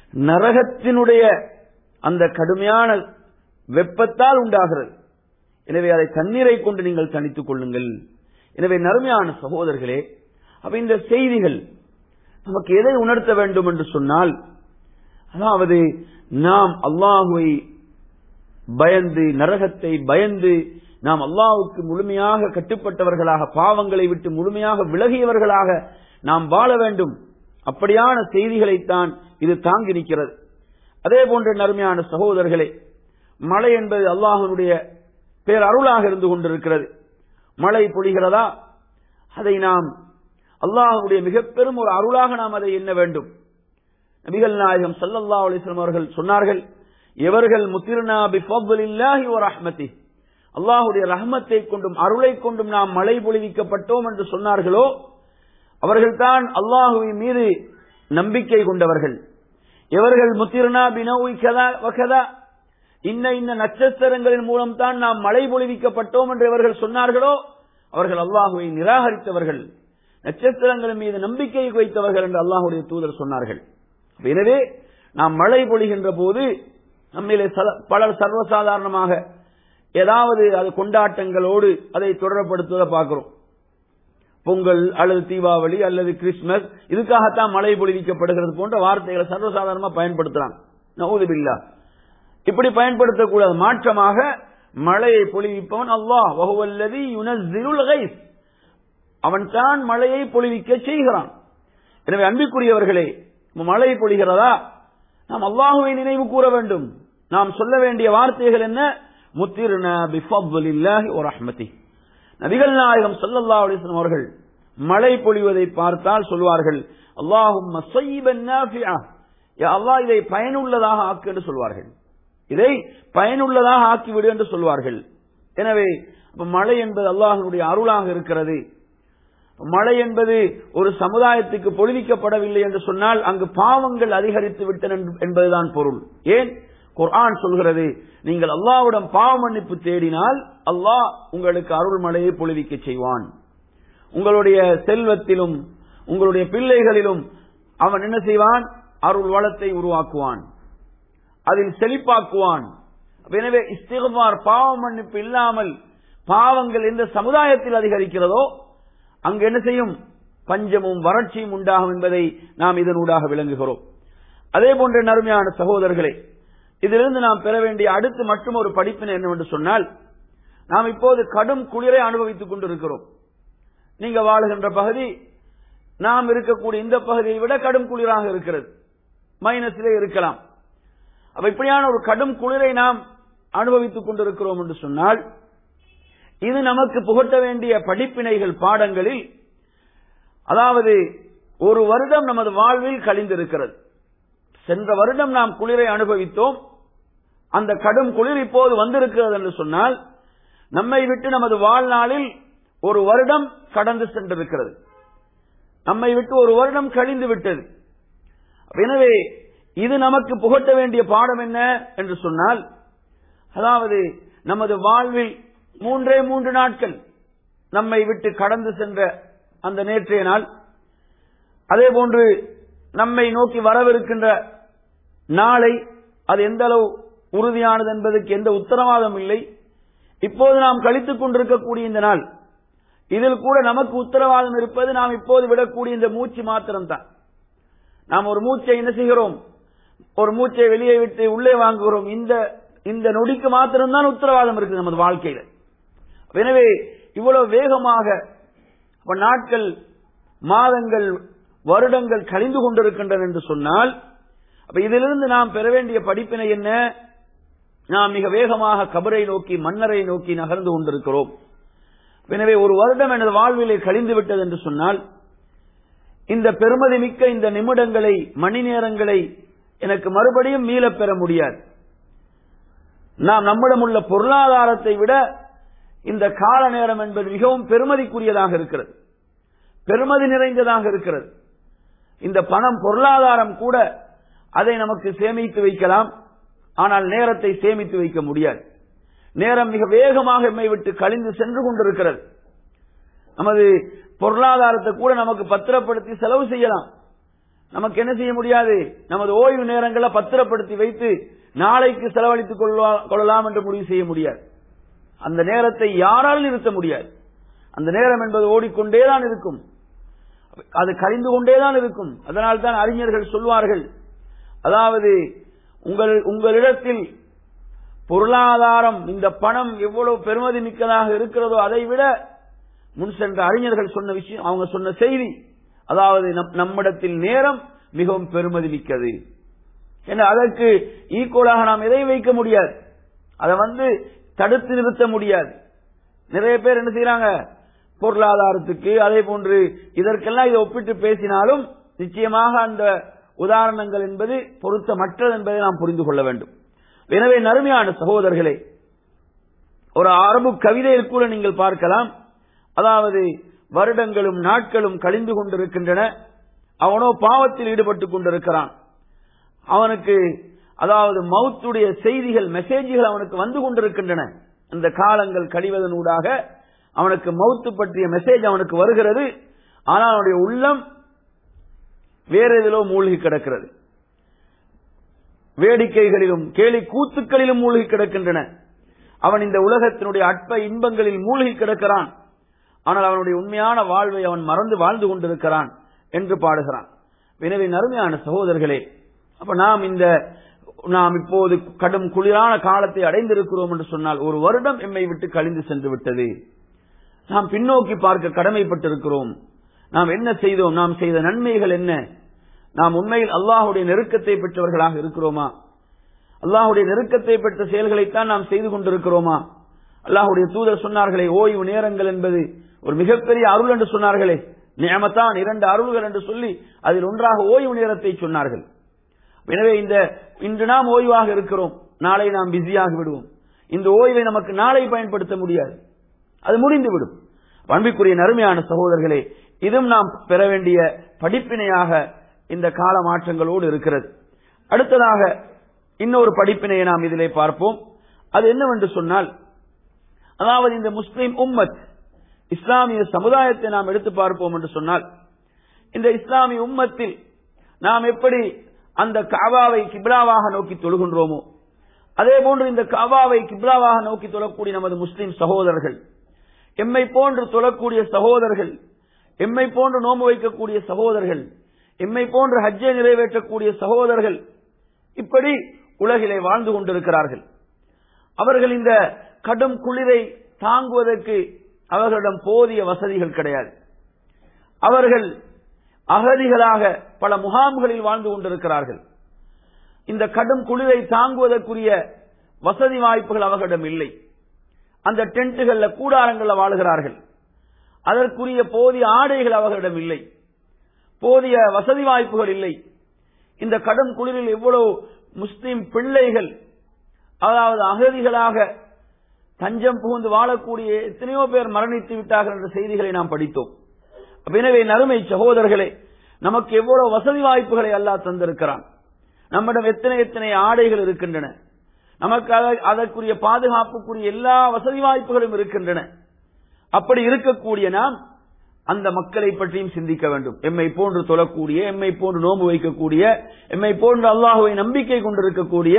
நரகத்தினுடைய அந்த கடுமையான வெப்பத்தால் உண்டாகிறது எனவே அதை தண்ணீரை கொண்டு நீங்கள் தணித்துக் கொள்ளுங்கள் எனவே நறுமையான சகோதரர்களே அப்ப இந்த செய்திகள் நமக்கு எதை உணர்த்த வேண்டும் என்று சொன்னால் அதாவது நாம் அல்லாஹுவை பயந்து நரகத்தை பயந்து நாம் அல்லாஹுக்கு முழுமையாக கட்டுப்பட்டவர்களாக பாவங்களை விட்டு முழுமையாக விலகியவர்களாக நாம் வாழ வேண்டும் அப்படியான செய்திகளைத்தான் இது தாங்கி நிற்கிறது அதே போன்ற நறுமையான சகோதரர்களே மழை என்பது அல்லாஹனுடைய பேர் அருளாக இருந்து கொண்டிருக்கிறது மழை பொழிகிறதா அதை நாம் அல்லாஹனுடைய மிக பெரும் ஒரு அருளாக நாம் அதை எண்ண வேண்டும் நபிகள் நாயகம் சல்லல்லா அலிஸ்லாம் அவர்கள் சொன்னார்கள் எவர்கள் முத்திருனா பிஃபலில்லாஹி ஒரு ரஹ்மதி அல்லாஹுடைய ரஹ்மத்தை கொண்டும் அருளை கொண்டும் நாம் மழை பொழிவிக்கப்பட்டோம் என்று சொன்னார்களோ அவர்கள்தான் அல்லாஹுவின் மீது நம்பிக்கை கொண்டவர்கள் எவர்கள் முத்திருனா பினோய் கதா வகதா இன்ன இன்ன நட்சத்திரங்களின் மூலம் தான் நாம் மழை பொழிவிக்கப்பட்டோம் என்று இவர்கள் சொன்னார்களோ அவர்கள் அல்லாஹுவை நிராகரித்தவர்கள் நட்சத்திரங்களின் மீது நம்பிக்கை வைத்தவர்கள் என்று அல்லாஹுடைய தூதர் சொன்னார்கள் எனவே நாம் மழை பொழிகின்ற போது நம்மிலே பலர் சர்வசாதாரணமாக ஏதாவது அது கொண்டாட்டங்களோடு அதை தொடரப்படுத்துவதை பார்க்கிறோம் பொங்கல் அல்லது தீபாவளி அல்லது கிறிஸ்துமஸ் இதுக்காகத்தான் மழை பொழிவிக்கப்படுகிறது போன்ற வார்த்தைகளை சர்வசாதாரணமா பயன்படுத்துறாங்க நவுதுபில்லா இப்படி பயன்படுத்தக்கூடாது மாற்றமாக மழையை பொழிவிப்பவன் அல்லாஹ் வகுவல்லதி யுனஸ்ஸிலுல் கைஸ் அவன் தான் மழையை பொழிவிக்க செய்கிறான் எனவே அன்பிற்குரியவர்களே மழை பொழிகிறதா நாம் அல்லாஹுவை நினைவு கூற வேண்டும் நாம் சொல்ல வேண்டிய வார்த்தைகள் என்ன முத்திருனா பிஃபலில்லாஹி ஒரு ரஹ்மதி நபிகள் நாயகம் சல்லல்லா அலிஸ்லாம் அவர்கள் மழை பொழிவதை பார்த்தால் சொல்வார்கள் அல்லாஹும் அல்லாஹ் இதை பயனுள்ளதாக ஆக்கு என்று சொல்வார்கள் இதை பயனுள்ளதாக ஆக்கிவிடு என்று சொல்வார்கள் எனவே மழை என்பது அல்லாஹனுடைய அருளாக இருக்கிறது மழை என்பது ஒரு சமுதாயத்துக்கு பொழிவிக்கப்படவில்லை என்று சொன்னால் அங்கு பாவங்கள் அதிகரித்து விட்டன என்பதுதான் பொருள் ஏன் குர்ஆன் சொல்கிறது நீங்கள் அல்லாவிடம் பாவ மன்னிப்பு தேடினால் அல்லாஹ் உங்களுக்கு அருள் மழையை பொழிவிக்க செய்வான் உங்களுடைய செல்வத்திலும் உங்களுடைய பிள்ளைகளிலும் அவன் என்ன செய்வான் அருள் வளத்தை உருவாக்குவான் அதில் செழிப்பாக்குவான் எனவே இஸ்திகமார் பாவ மன்னிப்பு இல்லாமல் பாவங்கள் எந்த சமுதாயத்தில் அதிகரிக்கிறதோ அங்கு என்ன செய்யும் பஞ்சமும் வறட்சியும் உண்டாகும் என்பதை நாம் இதனூடாக விளங்குகிறோம் அதே போன்ற நறுமையான சகோதரர்களே இதிலிருந்து நாம் பெற வேண்டிய அடுத்து மற்றும் ஒரு படிப்பினை என்னவென்று சொன்னால் நாம் இப்போது கடும் குளிரை அனுபவித்துக் கொண்டிருக்கிறோம் நீங்க வாழுகின்ற பகுதி நாம் இருக்கக்கூடிய இந்த பகுதியை விட கடும் குளிராக இருக்கிறது மைனஸிலே இருக்கலாம் அப்ப இப்படியான ஒரு கடும் குளிரை நாம் அனுபவித்துக் கொண்டிருக்கிறோம் என்று சொன்னால் இது நமக்கு புகட்ட வேண்டிய படிப்பினைகள் பாடங்களில் அதாவது ஒரு வருடம் நமது வாழ்வில் கழிந்திருக்கிறது சென்ற வருடம் நாம் குளிரை அனுபவித்தோம் அந்த கடும் குளிர் இப்போது வந்திருக்கிறது என்று சொன்னால் நம்மை விட்டு நமது வாழ்நாளில் ஒரு வருடம் கடந்து சென்றிருக்கிறது நம்மை விட்டு ஒரு வருடம் கழிந்து விட்டது எனவே இது நமக்கு புகட்ட வேண்டிய பாடம் என்ன என்று சொன்னால் அதாவது நமது வாழ்வில் மூன்றே மூன்று நாட்கள் நம்மை விட்டு கடந்து சென்ற அந்த நேற்றைய நாள் அதே போன்று நம்மை நோக்கி வரவிருக்கின்ற நாளை அது எந்த அளவு உறுதியானது என்பதற்கு எந்த உத்தரவாதம் இல்லை இப்போது நாம் கழித்துக் கொண்டிருக்கக்கூடிய இந்த நாள் இதில் கூட நமக்கு உத்தரவாதம் இருப்பது நாம் இப்போது விடக்கூடிய இந்த மூச்சு மாத்திரம்தான் நாம் ஒரு மூச்சை என்ன செய்கிறோம் ஒரு மூச்சை வெளியே விட்டு உள்ளே வாங்குகிறோம் இந்த இந்த நொடிக்கு மாத்திரம்தான் உத்தரவாதம் இருக்குது நமது வாழ்க்கையில எனவே இவ்வளவு வேகமாக நாட்கள் மாதங்கள் வருடங்கள் கழிந்து கொண்டிருக்கின்றன என்று சொன்னால் அப்ப இதிலிருந்து நாம் பெற வேண்டிய படிப்பினை என்ன நாம் மிக வேகமாக கபரை நோக்கி மன்னரை நோக்கி நகர்ந்து கொண்டிருக்கிறோம் எனவே ஒரு வருடம் எனது வாழ்விலே கழிந்து விட்டது என்று சொன்னால் இந்த பெருமதி மிக்க இந்த நிமிடங்களை மணி நேரங்களை எனக்கு மறுபடியும் மீளப் பெற முடியாது நாம் நம்மிடம் உள்ள பொருளாதாரத்தை விட இந்த கால நேரம் என்பது மிகவும் பெருமதிக்குரியதாக இருக்கிறது பெருமதி நிறைந்ததாக இருக்கிறது இந்த பணம் பொருளாதாரம் கூட அதை நமக்கு சேமித்து வைக்கலாம் ஆனால் நேரத்தை சேமித்து வைக்க முடியாது நேரம் மிக வேகமாக எம்மை விட்டு கழிந்து சென்று கொண்டிருக்கிறது நமது பொருளாதாரத்தை கூட நமக்கு பத்திரப்படுத்தி செலவு செய்யலாம் நமக்கு என்ன செய்ய முடியாது நமது ஓய்வு நேரங்களை பத்திரப்படுத்தி வைத்து நாளைக்கு செலவழித்துக் கொள்ளா- கொள்ளலாம் என்று முடிவு செய்ய முடியாது அந்த நேரத்தை யாரால் நிறுத்த முடியாது அந்த நேரம் என்பது ஓடிக்கொண்டேதான் இருக்கும் அது கழிந்து கொண்டேதான் இருக்கும் அதனால் தான் அறிஞர்கள் சொல்வார்கள் அதாவது உங்கள் உங்களிடத்தில் பொருளாதாரம் இந்த பணம் எவ்வளவு பெருமதி மிக்கதாக இருக்கிறதோ அதை விட முன் சென்ற அறிஞர்கள் சொன்ன விஷயம் அவங்க சொன்ன செய்தி அதாவது நம்- நம்மிடத்தில் நேரம் மிகவும் பெருமதி மிக்கது ஏன்னா அதற்கு ஈக்குவலாக நாம் எதையும் வைக்க முடியாது அதை வந்து தடுத்து நிறுத்த முடியாது நிறைய பேர் என்ன செய்யறாங்க பொருளாதாரத்துக்கு அதே போன்று இதற்கெல்லாம் இதை ஒப்பிட்டு பேசினாலும் நிச்சயமாக அந்த உதாரணங்கள் என்பது பொருத்தமற்றது என்பதை நாம் புரிந்து கொள்ள வேண்டும் எனவே நறுமையான சகோதரர்களே ஒரு அரபு கவிதையில் கூட நீங்கள் பார்க்கலாம் அதாவது வருடங்களும் நாட்களும் கழிந்து கொண்டிருக்கின்றன அவனோ பாவத்தில் ஈடுபட்டுக் கொண்டிருக்கிறான் அவனுக்கு அதாவது மவுத்துடைய செய்திகள் மெசேஜ்கள் அவனுக்கு வந்து கொண்டிருக்கின்றன இந்த காலங்கள் கழிவதனூடாக அவனுக்கு மவுத்து பற்றிய மெசேஜ் அவனுக்கு வருகிறது ஆனால் அவனுடைய உள்ளம் வேற எதிலோ மூழ்கி கிடக்கிறது வேடிக்கைகளிலும் கேலி கூத்துக்களிலும் மூழ்கி கிடக்கின்றன அவன் இந்த உலகத்தினுடைய அற்ப இன்பங்களில் மூழ்கி கிடக்கிறான் ஆனால் அவனுடைய உண்மையான வாழ்வை அவன் மறந்து வாழ்ந்து கொண்டிருக்கிறான் என்று பாடுகிறான் எனவே நறுமையான சகோதரர்களே அப்ப நாம் இந்த நாம் இப்போது கடும் குளிரான காலத்தை அடைந்திருக்கிறோம் என்று சொன்னால் ஒரு வருடம் எம்மை விட்டு கழிந்து சென்று விட்டது நாம் பின்னோக்கி பார்க்க கடமைப்பட்டிருக்கிறோம் நாம் என்ன செய்தோம் நாம் செய்த நன்மைகள் என்ன நாம் உண்மையில் அல்லாஹுடைய நெருக்கத்தை பெற்றவர்களாக இருக்கிறோமா அல்லாஹுடைய நெருக்கத்தை பெற்ற செயல்களைத்தான் நாம் செய்து கொண்டிருக்கிறோமா அல்லாஹுடைய தூதர் சொன்னார்களே ஓய்வு நேரங்கள் என்பது ஒரு மிகப்பெரிய அருள் என்று சொன்னார்களே நியமத்தான் இரண்டு அருள்கள் என்று சொல்லி அதில் ஒன்றாக ஓய்வு நேரத்தை சொன்னார்கள் எனவே இந்த இன்று நாம் ஓய்வாக இருக்கிறோம் நாளை நாம் பிஸியாகி விடுவோம் இந்த ஓய்வை நமக்கு நாளை பயன்படுத்த முடியாது அது முடிந்துவிடும் அன்பிற்குரிய நறுமையான சகோதரர்களே இதுவும் நாம் பெற வேண்டிய படிப்பினையாக இந்த கால மாற்றங்களோடு இருக்கிறது அடுத்ததாக இன்னொரு படிப்பினையை நாம் இதிலே பார்ப்போம் அது என்னவென்று சொன்னால் அதாவது இந்த முஸ்லிம் உம்மத் இஸ்லாமிய சமுதாயத்தை நாம் எடுத்து பார்ப்போம் என்று சொன்னால் இந்த இஸ்லாமிய உம்மத்தில் நாம் எப்படி அந்த காபாவை கிப்லாவாக நோக்கி தொழுகின்றோமோ அதே போன்று இந்த காபாவை கிப்லாவாக நோக்கி தொழக்கூடிய நமது முஸ்லிம் சகோதரர்கள் எம்மை போன்று தொழக்கூடிய சகோதரர்கள் எம்மை போன்று நோம்பு வைக்கக்கூடிய சகோதரர்கள் எம்மை போன்று ஹஜ்ஜை நிறைவேற்றக்கூடிய சகோதரர்கள் இப்படி உலகிலே வாழ்ந்து கொண்டிருக்கிறார்கள் அவர்கள் இந்த கடும் குளிரை தாங்குவதற்கு அவர்களிடம் போதிய வசதிகள் கிடையாது அவர்கள் அகதிகளாக பல முகாம்களில் வாழ்ந்து கொண்டிருக்கிறார்கள் இந்த கடும் குளிரை தாங்குவதற்குரிய வசதி வாய்ப்புகள் அவர்களிடம் இல்லை அந்த டென்ட்டுகள்ல கூடாரங்கள்ல வாழுகிறார்கள் அதற்குரிய போதிய ஆடைகள் அவர்களிடம் இல்லை போதிய வசதி வாய்ப்புகள் இல்லை இந்த கடும் குளிரில் எவ்வளவு முஸ்லிம் பிள்ளைகள் அதாவது அகதிகளாக தஞ்சம் புகுந்து வாழக்கூடிய எத்தனையோ பேர் மரணித்து விட்டார்கள் என்ற செய்திகளை நாம் படித்தோம் எனவே நறுமை சகோதரர்களே நமக்கு எவ்வளவு வசதி வாய்ப்புகளை அல்லாஹ் தந்திருக்கிறான் நம்மிடம் எத்தனை எத்தனை ஆடைகள் இருக்கின்றன நமக்கு அத- அதற்குரிய பாதுகாப்புக்குரிய எல்லா வசதி வாய்ப்புகளும் இருக்கின்றன அப்படி இருக்கக்கூடிய நாம் அந்த மக்களை பற்றியும் சிந்திக்க வேண்டும் எம்மை போன்று தொழக்கூடிய எம்மை போன்று நோன்பு வைக்கக்கூடிய எம்மை போன்று அல்லாஹுவை நம்பிக்கை கொண்டிருக்கக்கூடிய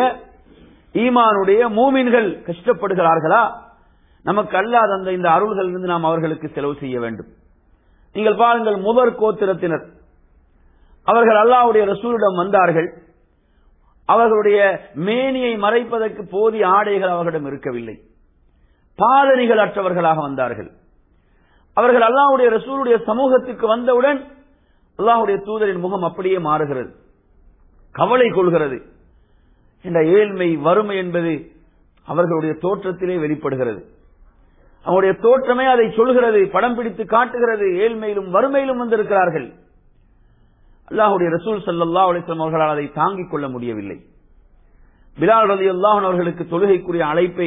ஈமானுடைய மூமின்கள் கஷ்டப்படுகிறார்களா நமக்கு அல்லாத அந்த இந்த அருள்கள் இருந்து நாம் அவர்களுக்கு செலவு செய்ய வேண்டும் நீங்கள் பாருங்கள் முதற் கோத்திரத்தினர் அவர்கள் அல்லாஹ்வுடைய ரசூலிடம் வந்தார்கள் அவர்களுடைய மேனியை மறைப்பதற்கு போதிய ஆடைகள் அவர்களிடம் இருக்கவில்லை பாதணிகள் அற்றவர்களாக வந்தார்கள் அவர்கள் அல்லாஹ்வுடைய ரசூலுடைய சமூகத்துக்கு வந்தவுடன் அல்லாஹ்வுடைய தூதரின் முகம் அப்படியே மாறுகிறது கவலை கொள்கிறது என்ற ஏழ்மை வறுமை என்பது அவர்களுடைய தோற்றத்திலே வெளிப்படுகிறது அவருடைய தோற்றமே அதை சொல்கிறது படம் பிடித்து காட்டுகிறது ஏழ்மையிலும் வறுமையிலும் வந்திருக்கிறார்கள் அல்லாஹுடைய ரசூல் சல்லா அலிஸ்லாம் அவர்களால் அதை தாங்கிக் கொள்ள முடியவில்லை பிலால் ரதி அல்லாஹன் அவர்களுக்கு தொழுகைக்குரிய அழைப்பை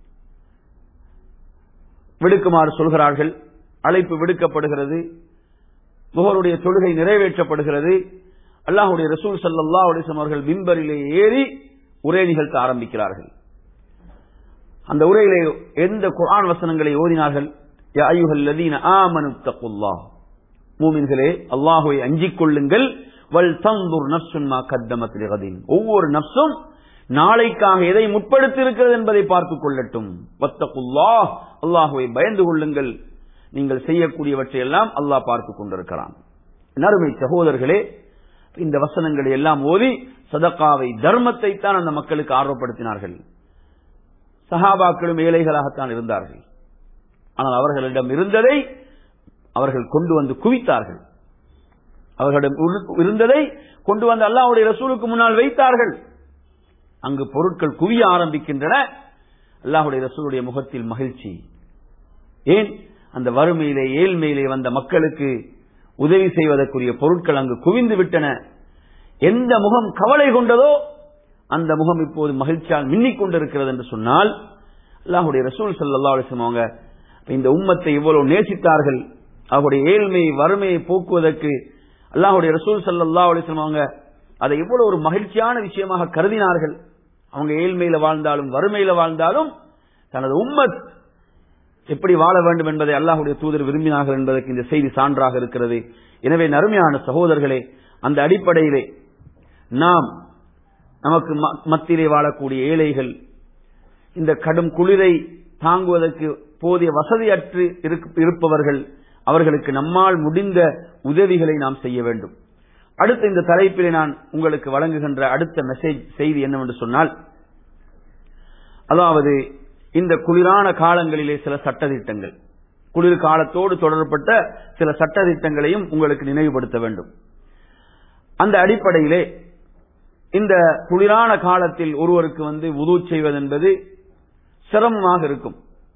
விடுக்குமாறு சொல்கிறார்கள் அழைப்பு விடுக்கப்படுகிறது முகருடைய தொழுகை நிறைவேற்றப்படுகிறது அல்லாஹுடைய ரசூல் சல்லா அலிஸ்லாம் அவர்கள் பிம்பரிலே ஏறி உரை நிகழ்த்த ஆரம்பிக்கிறார்கள் அந்த உரையிலே எந்த குர்ஆன் வசனங்களை ஓதினார்கள் யா அய்யுஹல் லதீன ஆமனு தக்குல்லாஹ் மூமின்களே அல்லாஹுவை அஞ்சிக் கொள்ளுங்கள் வல் தந்துர் நப்சுன் மா கத்தமத் லிகதின் ஒவ்வொரு நப்சும் நாளைக்காக எதை முற்படுத்தி இருக்கிறது என்பதை பார்த்துக் கொள்ளட்டும் வத்தகுல்லாஹ் அல்லாஹுவை பயந்து கொள்ளுங்கள் நீங்கள் செய்யக்கூடியவற்றை எல்லாம் அல்லாஹ் பார்த்துக் கொண்டிருக்கிறான் நறுமை சகோதரர்களே இந்த வசனங்களை எல்லாம் ஓதி சதக்காவை தர்மத்தை தான் அந்த மக்களுக்கு ஆர்வப்படுத்தினார்கள் சஹாபாக்களும் ஏழைகளாகத்தான் இருந்தார்கள் ஆனால் அவர்களிடம் இருந்ததை அவர்கள் கொண்டு வந்து குவித்தார்கள் அவர்களிடம் இருந்ததை கொண்டு வந்து அல்லாவுடைய ரசூலுக்கு முன்னால் வைத்தார்கள் அங்கு பொருட்கள் குவிய ஆரம்பிக்கின்றன அல்லாஹுடைய ரசூலுடைய முகத்தில் மகிழ்ச்சி ஏன் அந்த வறுமையிலே ஏழ்மையிலே வந்த மக்களுக்கு உதவி செய்வதற்குரிய பொருட்கள் அங்கு குவிந்து விட்டன எந்த முகம் கவலை கொண்டதோ அந்த முகம் இப்போது மகிழ்ச்சியால் மின்னிக் கொண்டிருக்கிறது என்று சொன்னால் அல்லாஹுடைய ரசூல் சல்லா அலிஸ்லம் அவங்க இந்த உம்மத்தை இவ்வளவு நேசித்தார்கள் அவருடைய ஏழ்மை வறுமையை போக்குவதற்கு அல்லாஹுடைய ரசூல் சல்லா அலிஸ்லம் அவங்க அதை இவ்வளவு ஒரு மகிழ்ச்சியான விஷயமாக கருதினார்கள் அவங்க ஏழ்மையில வாழ்ந்தாலும் வறுமையில வாழ்ந்தாலும் தனது உம்மத் எப்படி வாழ வேண்டும் என்பதை அல்லாஹுடைய தூதர் விரும்பினார்கள் என்பதற்கு இந்த செய்தி சான்றாக இருக்கிறது எனவே நறுமையான சகோதரர்களே அந்த அடிப்படையிலே நாம் நமக்கு மத்தியிலே வாழக்கூடிய ஏழைகள் இந்த கடும் குளிரை தாங்குவதற்கு போதிய வசதியற்று இருப்பவர்கள் அவர்களுக்கு நம்மால் முடிந்த உதவிகளை நாம் செய்ய வேண்டும் அடுத்த இந்த தலைப்பிலே நான் உங்களுக்கு வழங்குகின்ற அடுத்த மெசேஜ் செய்தி என்னவென்று சொன்னால் அதாவது இந்த குளிரான காலங்களிலே சில சட்டத்திட்டங்கள் குளிர் காலத்தோடு தொடரப்பட்ட சில சட்டத்திட்டங்களையும் உங்களுக்கு நினைவுபடுத்த வேண்டும் அந்த அடிப்படையிலே இந்த குளிரான காலத்தில் ஒருவருக்கு வந்து உது செய்வதென்பது சிரமமாக இருக்கும்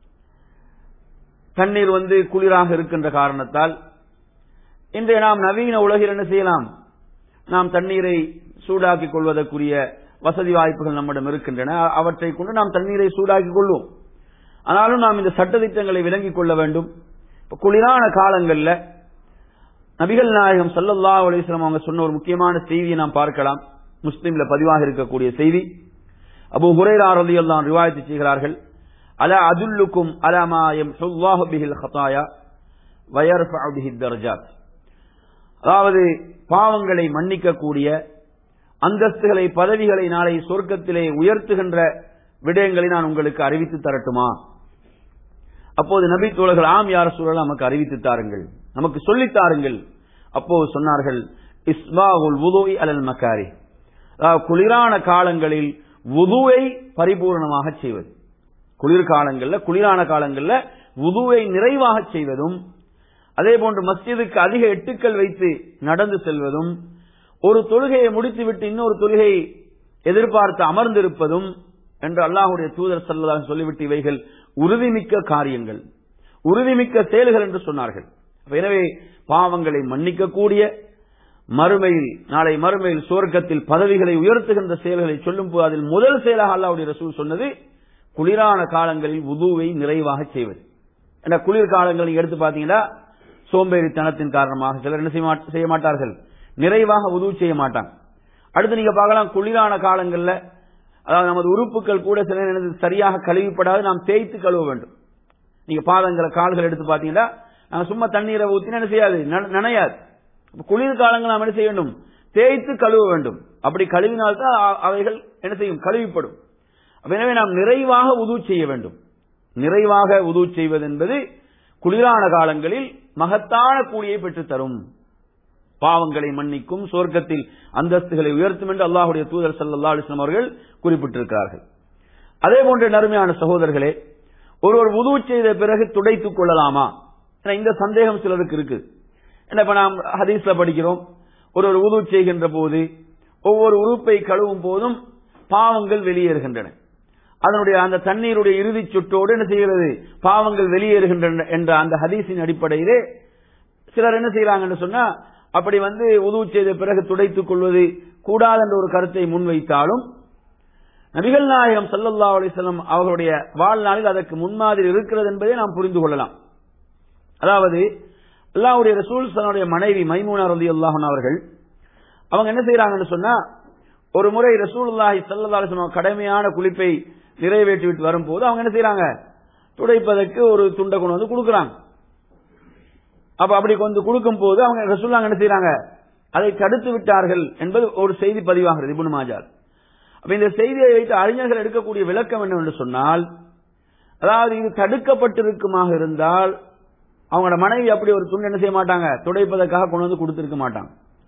தண்ணீர் வந்து குளிராக இருக்கின்ற காரணத்தால் இன்றைய நாம் நவீன உலகில் என்ன செய்யலாம் நாம் தண்ணீரை சூடாக்கிக் கொள்வதற்குரிய வசதி வாய்ப்புகள் நம்மிடம் இருக்கின்றன அவற்றை கொண்டு நாம் தண்ணீரை சூடாக்கிக் கொள்வோம் ஆனாலும் நாம் இந்த சட்டத்திட்டங்களை விளங்கிக் கொள்ள வேண்டும் குளிரான காலங்கள்ல நபிகள் நாயகம் சல்லல்லா அலிஸ்லாம் அவங்க சொன்ன ஒரு முக்கியமான செய்தியை நாம் பார்க்கலாம் முஸ்லீம்ல பதிவாக இருக்கக்கூடிய செய்தி அபு ஹுரேரா ரலியல்லாஹு ரிவாயத்து செய்கிறார்கள் அலா அதுல்லுக்கும் அலமாயம் சுல்லாஹு பிஹில் ஹதாயா வயர்ஃபு பிஹி தர்ஜாத் அதாவது பாவங்களை மன்னிக்கக்கூடிய அந்தஸ்துகளை பதவிகளை நாளை சொர்க்கத்திலே உயர்த்துகின்ற விடயங்களை நான் உங்களுக்கு அறிவித்து தரட்டுமா அப்போது நபி தோழர்கள் ஆம் யார சூழல் நமக்கு அறிவித்து தாருங்கள் நமக்கு சொல்லித் தாருங்கள் அப்போது சொன்னார்கள் இஸ்பாகுல் உதுவை அலல் மக்காரி குளிரான காலங்களில் உதுவை பரிபூர்ணமாக செய்வது குளிர்காலங்கள்ல குளிரான காலங்கள்ல உதுவை நிறைவாக செய்வதும் அதே போன்று மஸ்ஜிதுக்கு அதிக எட்டுக்கள் வைத்து நடந்து செல்வதும் ஒரு தொழுகையை முடித்துவிட்டு இன்னொரு தொழுகையை எதிர்பார்த்து அமர்ந்திருப்பதும் என்று அல்லாஹுடைய தூதர் செல்லதாக சொல்லிவிட்டு இவைகள் உறுதிமிக்க காரியங்கள் உறுதிமிக்க செயல்கள் என்று சொன்னார்கள் எனவே பாவங்களை மன்னிக்கக்கூடிய மறுமையில் நாளை மறுமையில் சுவர்க்கத்தில் பதவிகளை உயர்த்துகின்ற செயல்களை சொல்லும் போது அதில் முதல் செயலாக அல்லாவுடைய ரசூல் சொன்னது குளிரான காலங்களில் உதுவை நிறைவாக செய்வது என்ற குளிர் காலங்களை எடுத்து பாத்தீங்கன்னா சோம்பேறித்தனத்தின் காரணமாக சிலர் என்ன செய்ய மாட்டார்கள் நிறைவாக உதவு செய்ய மாட்டாங்க அடுத்து நீங்க பார்க்கலாம் குளிரான காலங்கள்ல அதாவது நமது உறுப்புகள் கூட சில நேரத்தில் சரியாக கழுவிப்படாது நாம் தேய்த்து கழுவ வேண்டும் நீங்க பாதங்களை கால்கள் எடுத்து பாத்தீங்கன்னா நாங்க சும்மா தண்ணீரை ஊத்தினா என்ன செய்யாது நனையாது குளிர் காலங்கள் நாம் என்ன செய்ய வேண்டும் தேய்த்து கழுவ வேண்டும் அப்படி கழுவினால்தான் அவைகள் என்ன செய்யும் கழுவிப்படும் எனவே நாம் நிறைவாக உது செய்ய வேண்டும் நிறைவாக உது செய்வது என்பது குளிரான காலங்களில் மகத்தான கூலியை பெற்றுத் தரும் பாவங்களை மன்னிக்கும் சொர்க்கத்தில் அந்தஸ்துகளை உயர்த்தும் என்று அல்லாஹுடைய தூதர் சல்லா அலிஸ்லாம் அவர்கள் குறிப்பிட்டிருக்கிறார்கள் அதே போன்ற நறுமையான சகோதரர்களே ஒருவர் உதவு செய்த பிறகு துடைத்துக் கொள்ளலாமா இந்த சந்தேகம் சிலருக்கு இருக்கு என்ன இப்ப நாம் ஹதீஸ்ல படிக்கிறோம் ஒருவர் உதவு செய்கின்ற போது ஒவ்வொரு உறுப்பை கழுவும் போதும் பாவங்கள் வெளியேறுகின்றன அதனுடைய அந்த தண்ணீருடைய இறுதி சுட்டோடு என்ன செய்கிறது பாவங்கள் வெளியேறுகின்றன என்ற அந்த ஹதீஸின் அடிப்படையிலே சிலர் என்ன செய்யறாங்கன்னு சொன்னா அப்படி வந்து உதவு செய்த பிறகு துடைத்துக் கொள்வது கூடாது என்ற ஒரு கருத்தை முன்வைத்தாலும் நபிகள் நாயகம் சல்லல்லா அலிஸ்லாம் அவர்களுடைய வாழ்நாளில் அதற்கு முன்மாதிரி இருக்கிறது என்பதை நாம் புரிந்து கொள்ளலாம் அதாவது அல்லாவுடைய ரசூல் சனுடைய மனைவி மைமூனா ரதி அல்லாஹன் அவர்கள் அவங்க என்ன செய்யறாங்கன்னு சொன்னா ஒரு முறை ரசூலுல்லாஹி சல்லா அலிஸ்லாம் கடமையான குளிப்பை நிறைவேற்றி விட்டு வரும்போது அவங்க என்ன செய்யறாங்க துடைப்பதற்கு ஒரு துண்டை கொண்டு வந்து கொடுக்கறாங்க அப்ப அப்படி கொஞ்சம் கொடுக்கும் போது அவங்க ரசூல்லாங்க என்ன செய்யறாங்க அதை தடுத்து விட்டார்கள் என்பது ஒரு செய்தி பதிவாகிறது இபுன் மாஜால் அப்ப இந்த செய்தியை வைத்து அறிஞர்கள் எடுக்கக்கூடிய விளக்கம் என்னவென்று சொன்னால் அதாவது இது தடுக்கப்பட்டிருக்குமாக இருந்தால் அவங்களோட மனைவி அப்படி ஒரு துண்டு என்ன செய்ய மாட்டாங்க துடைப்பதற்காக கொண்டு வந்து கொடுத்திருக்க மாட்டாங்க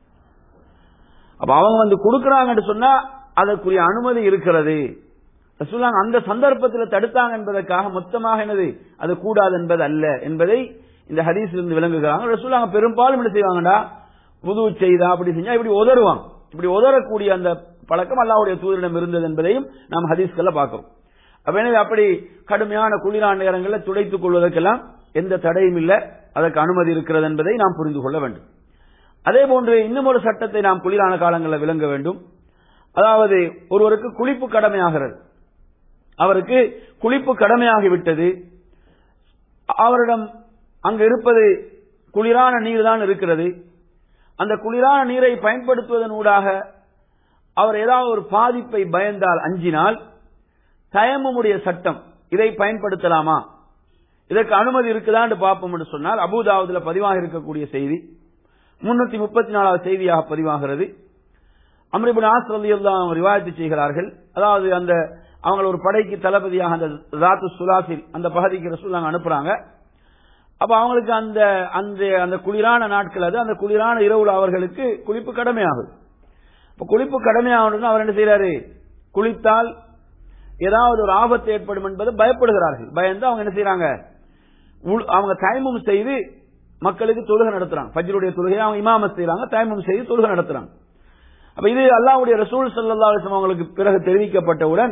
அப்ப அவங்க வந்து கொடுக்கறாங்கன்னு சொன்னா அதற்குரிய அனுமதி இருக்கிறது ரசூலுல்லாஹ் அந்த சந்தர்ப்பத்தில் தடுத்தாங்க என்பதற்காக மொத்தமாக என்னது அது கூடாது என்பது அல்ல என்பதை இந்த ஹதீஸ்ல இருந்து விளங்குகிறாங்க ரசூலுல்லாஹ் பெரும்பாலும் என்ன செய்வாங்கடா புது செய்தா அப்படி செஞ்சா இப்படி உதறுவாங்க இப்படி உதறக்கூடிய அந்த பழக்கம் அல்லாஹ்வுடைய தூதரிடம் இருந்தது என்பதையும் நாம் ஹதீஸ்கள்ல பார்க்கிறோம் அப்ப எனவே அப்படி கடுமையான குளிரான நேரங்களில் துடைத்துக் கொள்வதற்கெல்லாம் எந்த தடையும் இல்லை அதற்கு அனுமதி இருக்கிறது என்பதை நாம் புரிந்து கொள்ள வேண்டும் அதே போன்று இன்னும் ஒரு சட்டத்தை நாம் குளிரான காலங்களில் விளங்க வேண்டும் அதாவது ஒருவருக்கு குளிப்பு கடமையாகிறது அவருக்கு குளிப்பு கடமையாகிவிட்டது அவரிடம் அங்கு இருப்பது குளிரான நீர் தான் இருக்கிறது அந்த குளிரான நீரை பயன்படுத்துவதன் ஊடாக அவர் ஏதாவது ஒரு பாதிப்பை பயந்தால் அஞ்சினால் தயமுடைய சட்டம் இதை பயன்படுத்தலாமா இதற்கு அனுமதி இருக்குதான்னு பார்ப்போம் என்று சொன்னால் அபுதாவுதுல பதிவாக இருக்கக்கூடிய செய்தி முன்னூத்தி முப்பத்தி நாலாவது செய்தியாக பதிவாகிறது அம்ரிபின் ஆசிரதி எல்லாம் ரிவாயத்து செய்கிறார்கள் அதாவது அந்த அவங்க ஒரு படைக்கு தளபதியாக அந்த ராத்து சுலாசில் அந்த பகுதிக்கு ரசூல் அனுப்புறாங்க அப்ப அவங்களுக்கு அந்த அந்த அந்த குளிரான நாட்கள் அது அந்த குளிரான இரவுல அவர்களுக்கு குளிப்பு கடமையாகுது இப்ப குளிப்பு கடமையாகணும்னு அவர் என்ன செய்யறாரு குளித்தால் ஏதாவது ஒரு ஆபத்து ஏற்படும் என்பது பயப்படுகிறார்கள் பயந்து அவங்க என்ன செய்யறாங்க உள்- அவங்க தயமம் செய்து மக்களுக்கு தொழுகை நடத்துறாங்க ஃபஜ்ருடைய தொழுகையை அவங்க இமாமத் செய்யறாங்க தயமம் செய்து தொழுகை நடத்துறாங்க அப்ப இது அல்லாஹ்வுடைய ரசூல் ஸல்லல்லாஹு அலைஹி வஸல்லம் அவங்களுக்கு பிறகு தெரிவிக்கப்பட்டவுடன்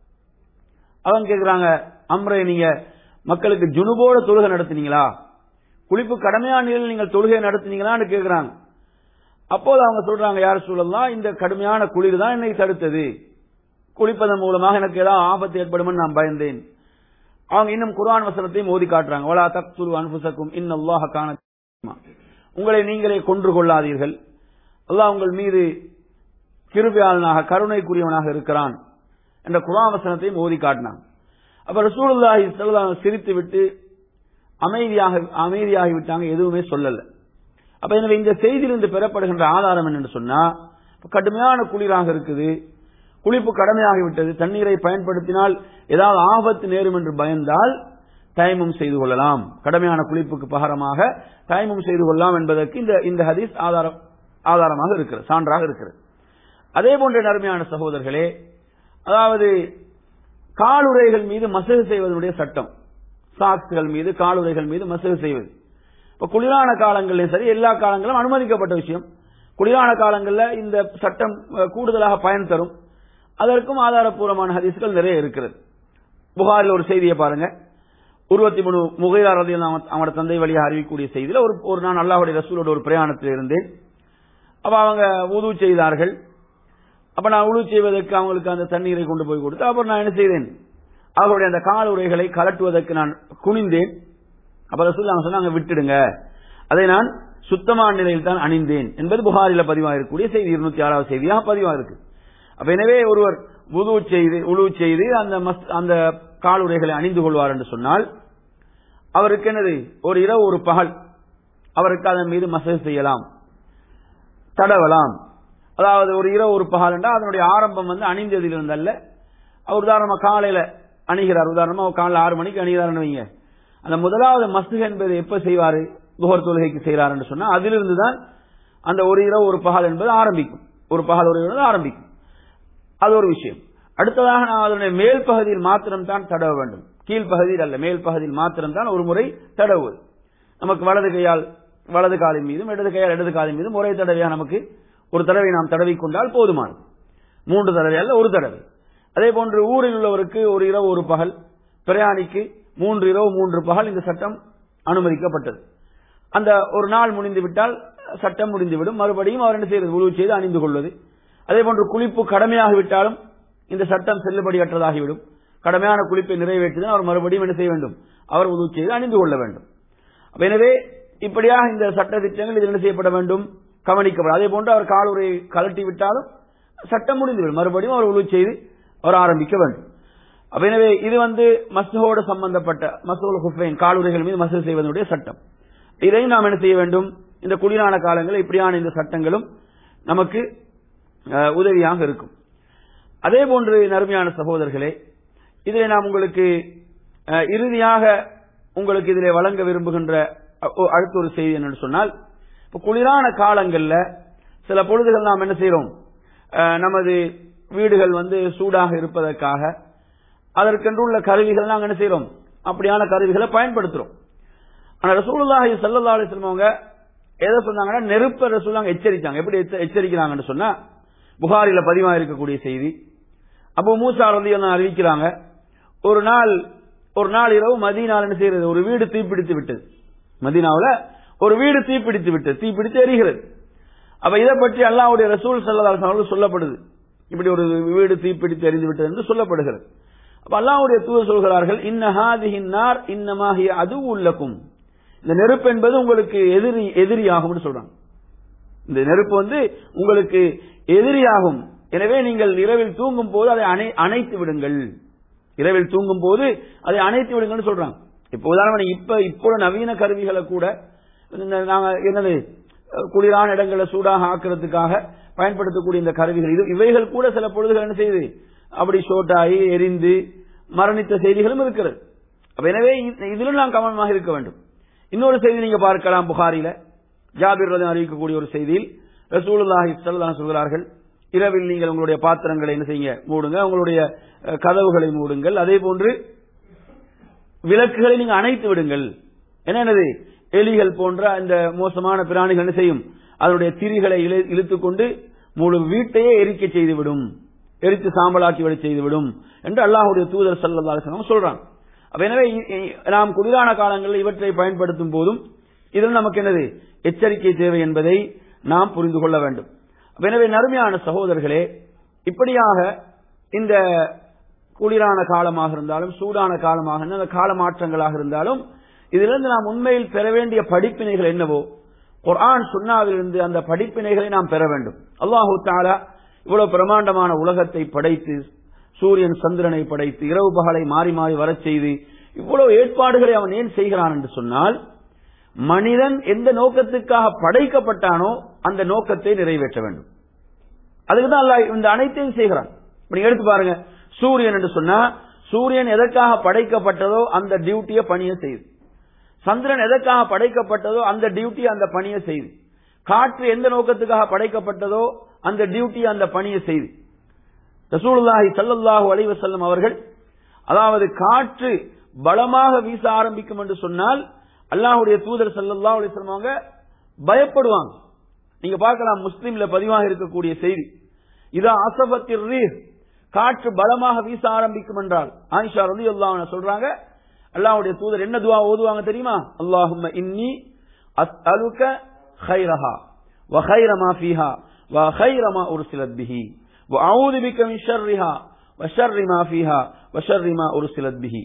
அவங்க கேக்குறாங்க அம்ரை நீங்க மக்களுக்கு ஜுனுபோட தொழுகை நடத்துனீங்களா குளிப்பு கடமையான நிலையில் நீங்கள் தொழுகை நடத்துனீங்களான்னு கேக்குறாங்க அப்போது அவங்க சொல்றாங்க யார் சொல்லலாம் இந்த கடுமையான குளிர் தான் என்னை தடுத்தது குளிப்பதன் மூலமாக எனக்கு ஏதாவது ஆபத்து ஏற்படும் நான் பயந்தேன் அவங்க இன்னும் குர்ஆன் வசனத்தையும் ஓதி காட்டுறாங்க வலா தக்துலு அன்ஃபுசக்கும் இன்னல்லாஹ கான தீமா. உங்களை நீங்களே கொன்று கொள்ளாதீர்கள் அல்லாஹ் உங்கள் மீது கிருபையாளனாக கருணைக்குரியவனாக இருக்கிறான் என்ற குர்ஆன் வசனத்தையும் ஓதி காட்டினாங்க அப்ப ரசூலுல்லாஹி ஸல்லல்லாஹு அலைஹி வஸல்லம் சிரித்து விட்டு அமைதியாக அமைதியாகி விட்டாங்க எதுவுமே சொல்லல அப்ப எனவே இந்த செய்தியிலிருந்து பெறப்படுகின்ற ஆதாரம் என்னன்னு சொன்னா இப்ப கடுமையான குளிராக இருக்குது குளிப்பு கடமையாகிவிட்டது தண்ணீரை பயன்படுத்தினால் ஏதாவது ஆபத்து நேரும் என்று பயந்தால் தயமம் செய்து கொள்ளலாம் கடமையான குளிப்புக்கு பகரமாக தயமம் செய்து கொள்ளலாம் என்பதற்கு இந்த இந்த ஹதீஸ் ஆதாரம் ஆதாரமாக இருக்கிறது சான்றாக இருக்கிறது அதே போன்ற நன்மையான சகோதரர்களே அதாவது காலுறைகள் மீது மசகு செய்வதனுடைய சட்டம் சாக்ஸ்கள் மீது காலுறைகள் மீது மசகு செய்வது இப்ப குளிரான காலங்களிலும் சரி எல்லா காலங்களிலும் அனுமதிக்கப்பட்ட விஷயம் குளிரான காலங்களில் இந்த சட்டம் அஹ், கூடுதலாக பயன் தரும் அதற்கும் ஆதாரப்பூர்வமான ஹதீஸ்கள் நிறைய இருக்கிறது புகாரில் ஒரு செய்தியை பாருங்க உருவத்தி மூணு முகைரா ரதி அவனோட தந்தை வழியாக அறிவிக்கக்கூடிய செய்தியில ஒரு ஒரு நான் அல்லாஹுடைய ரசூலோட ஒரு பிரயாணத்தில் இருந்தேன் அப்ப அவங்க உது செய்தார்கள் அப்ப நான் உழு செய்வதற்கு அவங்களுக்கு அந்த தண்ணீரை கொண்டு போய் கொடுத்து அப்புறம் நான் என்ன செய்தேன் அவர்களுடைய அந்த கால உரைகளை கலட்டுவதற்கு நான் குனிந்தேன் அப்ப ரசூல் அவங்க சொன்னாங்க விட்டுடுங்க அதை நான் சுத்தமான நிலையில் தான் அணிந்தேன் என்பது புகாரில பதிவாக இருக்கக்கூடிய செய்தி இருநூத்தி ஆறாவது செய்தியாக பதிவாக இருக்கு அப்ப எனவே ஒருவர் உது செய்து உழு செய்து அந்த மஸ்- அந்த காலுறைகளை அணிந்து கொள்வார் என்று சொன்னால் அவருக்கு என்னது ஒரு இரவு ஒரு பகல் அவருக்கு அதன் மீது மசேஜ் செய்யலாம் தடவலாம் அதாவது ஒரு இரவு ஒரு பகல் என்றால் அதனுடைய ஆரம்பம் வந்து அணிந்ததிலிருந்து அல்ல அவர் உதாரணமா காலையில அணிகிறார் உதாரணமா அவர் காலைல ஆறு மணிக்கு அணிகிறார்னு வைங்க அந்த முதலாவது மஸ்து என்பது எப்ப செய்வாரு துஹர் தொழுகைக்கு செய்கிறார் என்று சொன்னா அதிலிருந்து தான் அந்த ஒரு இரவு ஒரு பகல் என்பது ஆரம்பிக்கும் ஒரு பகல் ஒரு இரவு ஆரம்பிக்கும் அது ஒரு விஷயம் அடுத்ததாக நாம் அதனுடைய மேல் பகுதியில் மாத்திரம் தான் தடவ வேண்டும் கீழ் பகுதியில் அல்ல மேல் பகுதியில் மாத்திரம் தான் ஒரு முறை தடவுவது நமக்கு வலது கையால் வலது காலின் மீதும் இடது கையால் இடது காலின் மீதும் ஒரே தடவையாக நமக்கு ஒரு தடவை நாம் தடவி கொண்டால் போதுமானது மூன்று தடவை அல்ல ஒரு தடவை அதே போன்று ஊரில் உள்ளவருக்கு ஒரு இரவு ஒரு பகல் பிரயாணிக்கு மூன்று இரவு மூன்று பகல் இந்த சட்டம் அனுமதிக்கப்பட்டது அந்த ஒரு நாள் முடிந்து விட்டால் சட்டம் முடிந்துவிடும் மறுபடியும் அவர் என்ன செய்வது உழுவு செய்து அணிந்து கொள்வது அதே போன்று குளிப்பு கடமையாகிவிட்டாலும் இந்த சட்டம் செல்லுபடியற்றதாகிவிடும் கடமையான குளிப்பை நிறைவேற்றினால் அவர் மறுபடியும் என்ன செய்ய வேண்டும் அவர் உதவு செய்து அணிந்து கொள்ள வேண்டும் அப்ப எனவே இப்படியாக இந்த சட்ட திட்டங்கள் இதில் என்ன செய்யப்பட வேண்டும் கவனிக்கப்படும் அதே போன்று அவர் காலுரை கலட்டி விட்டாலும் சட்டம் முடிந்துவிடும் மறுபடியும் அவர் உதவு செய்து அவர் ஆரம்பிக்க வேண்டும் அப்ப எனவே இது வந்து மஸ்ஹோடு சம்பந்தப்பட்ட மசூல் ஹுஃபைன் காலுரைகள் மீது மசூல் செய்வதனுடைய சட்டம் இதையும் நாம் என்ன செய்ய வேண்டும் இந்த குளிரான காலங்களில் இப்படியான இந்த சட்டங்களும் நமக்கு அஹ், உதவியாக இருக்கும் அதே போன்று நறுமையான சகோதரர்களே இதிலே நாம் உங்களுக்கு அஹ், இறுதியாக உங்களுக்கு இதிலே வழங்க விரும்புகின்ற அ- ஒ- அடுத்த ஒரு செய்தி என்னன்னு சொன்னால் இப்ப குளிரான காலங்கள்ல சில பொழுதுகள் நாம் என்ன செய்யறோம் அஹ், நமது வீடுகள் வந்து சூடாக இருப்பதற்காக அதற்கென்று உள்ள கருவிகள் நாங்கள் என்ன செய்யறோம் அப்படியான கருவிகளை பயன்படுத்துறோம் ஆனா ரசூலுல்லாஹி ஸல்லல்லாஹு அலைஹி வஸல்லம் அவங்க எதை சொன்னாங்கன்னா நெருப்ப ரசூலுல்லாஹ் எச்சரித்தாங்க எப்படி எச்ச- எச்சரிக்கிறாங்கன்னு சொன்னா புகாரில பதிவா இருக்கக்கூடிய செய்தி அப்போ மூசா ரலியல்லாஹு அறிவிக்கிறாங்க ஒரு நாள் ஒரு நாள் இரவு மதீனால என்ன செய்யறது ஒரு வீடு தீப்பிடித்து விட்டது மதீனாவுல ஒரு வீடு தீப்பிடித்து விட்டது தீப்பிடித்து எரிகிறது அப்ப இதை பற்றி அல்லாஹ்வுடைய ரசூல் ஸல்லல்லாஹு அலைஹி வஸல்லம் சொல்லப்படுது இப்படி ஒரு வீடு தீப்பிடித்து எரிந்து விட்டது என்று சொல்லப்படுகிறது அப்ப அல்லாஹ்வுடைய தூதர் சொல்கிறார்கள் இன்ன ஹாதிஹின் நார் இன்னமாஹி அதுவுல்லக்கும் இந்த நெருப்பு என்பது உங்களுக்கு எதிரி எதிரியாகும்னு சொல்றாங்க இந்த நெருப்பு வந்து உங்களுக்கு எதிரியாகும் எனவே நீங்கள் இரவில் தூங்கும் போது அதை அணை- அணைத்து விடுங்கள் இரவில் தூங்கும் போது அதை அணைத்து விடுங்கள்னு சொல்றாங்க இப்ப உதாரணம் இப்ப இப்போ நவீன கருவிகளை கூட இந்த நாங்க என்னது அஹ், குளிரான இடங்களை சூடாக ஆக்குறதுக்காக பயன்படுத்தக்கூடிய இந்த கருவிகள் இது இவைகள் கூட சில பொழுதுகள் என்ன செய்யுது அப்படி ஷோட்டாகி எரிந்து மரணித்த செய்திகளும் இருக்கிறது அப்ப எனவே இ- இதிலும் நாம் கவனமாக இருக்க வேண்டும் இன்னொரு செய்தி நீங்க பார்க்கலாம் புகாரில ஜாபிர் ரதம் அறிவிக்கக்கூடிய ஒரு செய்தியில் ரசூலுல்லாஹி ஸல்லல்லாஹு அலைஹி சொல்கிறார்கள் இரவில் நீங்கள் உங்களுடைய பாத்திரங்களை என்ன செய்யுங்க மூடுங்க உங்களுடைய அஹ், கதவுகளை மூடுங்கள் அதே போன்று விளக்குகளை நீங்க அணைத்து விடுங்கள் என்னது எலிகள் போன்ற அந்த மோசமான பிராணிகள் என்ன செய்யும் அதனுடைய திரிகளை இழு- இழுத்துக் கொண்டு முழு வீட்டையே எரிக்க செய்துவிடும் எரித்து சாம்பலாக்கி விட செய்துவிடும் என்று அல்லாஹ்வுடைய தூதர் ஸல்லல்லாஹு அலைஹி வஸல்லம் சொல்றாங்க அப்ப எனவே இ- இ- நாம் குளிரான காலங்களில் இவற்றை பயன்படுத்தும் போதும் இதில் நமக்கு என்னது எச்சரிக்கை தேவை என்பதை நாம் புரிந்து கொள்ள வேண்டும் அப்ப எனவே நறுமையான சகோதரர்களே இப்படியாக இந்த குளிரான காலமாக இருந்தாலும் சூடான காலமாக இருந்தாலும், அந்த கால மாற்றங்களாக இருந்தாலும் இதிலிருந்து நாம் உண்மையில் பெற வேண்டிய படிப்பினைகள் என்னவோ குர்ஆன் சுன்னாவிலிருந்து அந்த படிப்பினைகளை நாம் பெற வேண்டும் அல்லாஹு தாலா இவ்வளவு பிரமாண்டமான உலகத்தை படைத்து சூரியன் சந்திரனை படைத்து இரவு பகலை மாறி மாறி வரச் செய்து இவ்வளவு ஏற்பாடுகளை அவன் ஏன் செய்கிறான் என்று சொன்னால் மனிதன் எந்த நோக்கத்துக்காக படைக்கப்பட்டானோ அந்த நோக்கத்தை நிறைவேற்ற வேண்டும் அதுக்கு தான் அல்லாஹ் இந்த அனைத்தையும் செய்கிறான் இப்ப நீங்க எடுத்து பாருங்க சூரியன் என்று சொன்னா சூரியன் எதற்காக படைக்கப்பட்டதோ அந்த டியூட்டியை பணியை செய்யுது சந்திரன் எதற்காக படைக்கப்பட்டதோ அந்த டியூட்டி அந்த பணியை செய்து காற்று எந்த நோக்கத்துக்காக படைக்கப்பட்டதோ அந்த டியூட்டி அந்த பணியை செய்து ரசூலுல்லாஹி ஸல்லல்லாஹு அலைஹி வஸல்லம் அவர்கள் அதாவது காற்று பலமாக வீச ஆரம்பிக்கும் என்று சொன்னால் அல்லாஹ்வுடைய தூதர் ஸல்லல்லாஹு அலைஹி வஸல்லம் அவங்க பயப்படுவாங்க நீங்க பார்க்கலாம் முஸ்லிம்ல பதிவாக இருக்கக்கூடிய செய்தி இதா அசபத்திர் ரீஹ் காற்று பலமாக வீச ஆரம்பிக்கும் என்றால் ஆயிஷா ரலியல்லாஹு அன்ஹா சொல்றாங்க அல்லாஹ்வுடைய தூதர் என்ன துவா ஓதுவாங்க தெரியுமா அல்லாஹும்ம இன்னி அஸ்அலுக خيرها وخير ما فيها وخير ما أرسلت به وأعوذ بك من شرها وشر ما فيها وشر ما أرسلت به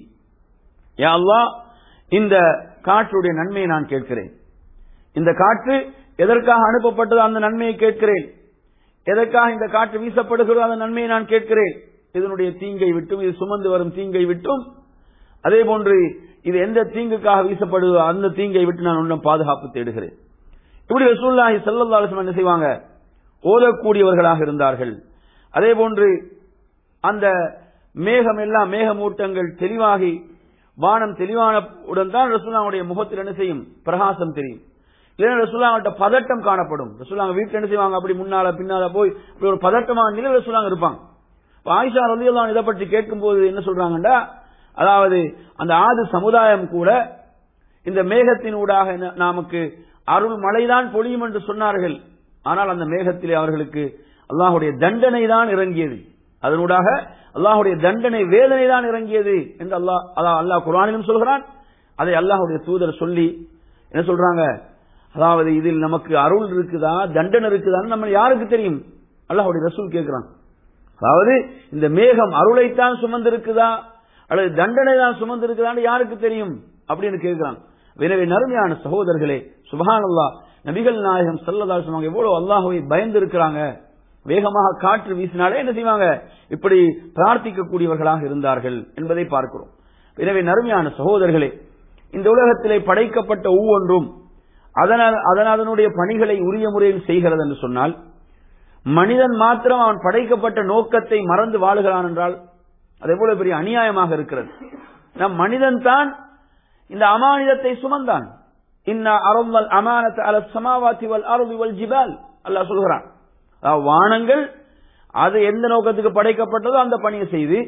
யா அல்லாஹ் இந்த காற்றுடைய நன்மையை நான் கேட்கிறேன் இந்த காற்று எதற்காக அனுப்பப்பட்டதோ அந்த நன்மையை கேட்கிறேன் எதற்காக இந்த காற்று வீசப்படுகிறதோ அந்த நன்மையை நான் கேட்கிறேன் இதனுடைய தீங்கை விட்டும் இது சுமந்து வரும் தீங்கை விட்டும் அதே போன்று இது எந்த தீங்குக்காக வீசப்படுதோ அந்த தீங்கை விட்டு நான் இன்னும் பாதுகாப்பு தேடுகிறேன் இப்படி ரசூலுல்லாஹி ஸல்லல்லாஹு அலைஹி வஸல்லம் என்ன செய்வாங்க ஓதக்கூடியவர்களாக இருந்தார்கள் அதே போன்று அந்த மேகம் எல்லாம் மேகமூட்டங்கள் தெளிவாகி வானம் தெளிவான உடன் தான் ரசூலாவுடைய முகத்தில் என்ன செய்யும் பிரகாசம் தெரியும் இல்லைன்னா ரசூலாங்கிட்ட பதட்டம் காணப்படும் ரசூலாங்க வீட்டுல என்ன செய்வாங்க அப்படி முன்னால பின்னால போய் இப்படி ஒரு பதட்டமான நிலை ரசூலாங்க இருப்பாங்க இப்ப ஆயிஷா ரலியல்லாஹு இதை பற்றி கேட்கும்போது என்ன சொல்றாங்கடா அதாவது அந்த ஆது சமுதாயம் கூட இந்த மேகத்தின் ஊடாக என்ன- நமக்கு அருள் மழைதான் பொழியும் என்று சொன்னார்கள் ஆனால் அந்த மேகத்திலே அவர்களுக்கு அல்லாஹுடைய தண்டனை தான் இறங்கியது அதனூடாக அல்லாஹுடைய தண்டனை வேதனை தான் இறங்கியது என்று அல்லாஹ் அல்லாஹ் அல்லாஹ் குர்ஆனிலும் சொல்கிறான் அதை அல்லாஹுடைய தூதர் சொல்லி என்ன சொல்றாங்க அதாவது இதில் நமக்கு அருள் இருக்குதா தண்டனை இருக்குதான்னு நம்ம யாருக்கு தெரியும் அல்லாஹுடைய ரசூல் கேட்கிறான் அதாவது இந்த மேகம் அருளைத்தான் சுமந்திருக்குதா அல்லது தண்டனை தான் சுமந்திருக்குதான்னு யாருக்கு தெரியும் அப்படின்னு கேட்கிறான் எனவே நறுமையான சகோதரர்களே சுபஹானல்லாஹ் நபிகள் நாயகம் ஸல்லல்லாஹு அலைஹி வஸல்லம் எவ்வளவு அல்லாஹ்வை பயந்து இருக்கிறாங்க வேகமாக காற்று வீசினாலே என்ன செய்வாங்க இப்படி பிரார்த்திக்கக்கூடியவர்களாக இருந்தார்கள் என்பதை பார்க்கிறோம் எனவே நறுமையான சகோதரர்களே இந்த உலகத்திலே படைக்கப்பட்ட ஒவ்வொன்றும் அதனால் அதன் அதனுடைய பணிகளை உரிய முறையில் செய்கிறது என்று சொன்னால் மனிதன் மாத்திரம் அவன் படைக்கப்பட்ட நோக்கத்தை மறந்து வாழுகிறான் என்றால் அது எவ்வளவு பெரிய அநியாயமாக இருக்கிறது நம் மனிதன் தான் இந்த அமானிதத்தை சுமந்தான் இன்னா அருந்தல் அமானத் அல சமாவாத்தி வல் அருதி வல் ஜிபால் அல்லாஹ் சொல்கிறான் அதாவது வானங்கள் அது எந்த நோக்கத்துக்கு படைக்கப்பட்டதோ அந்த பணியை செய்து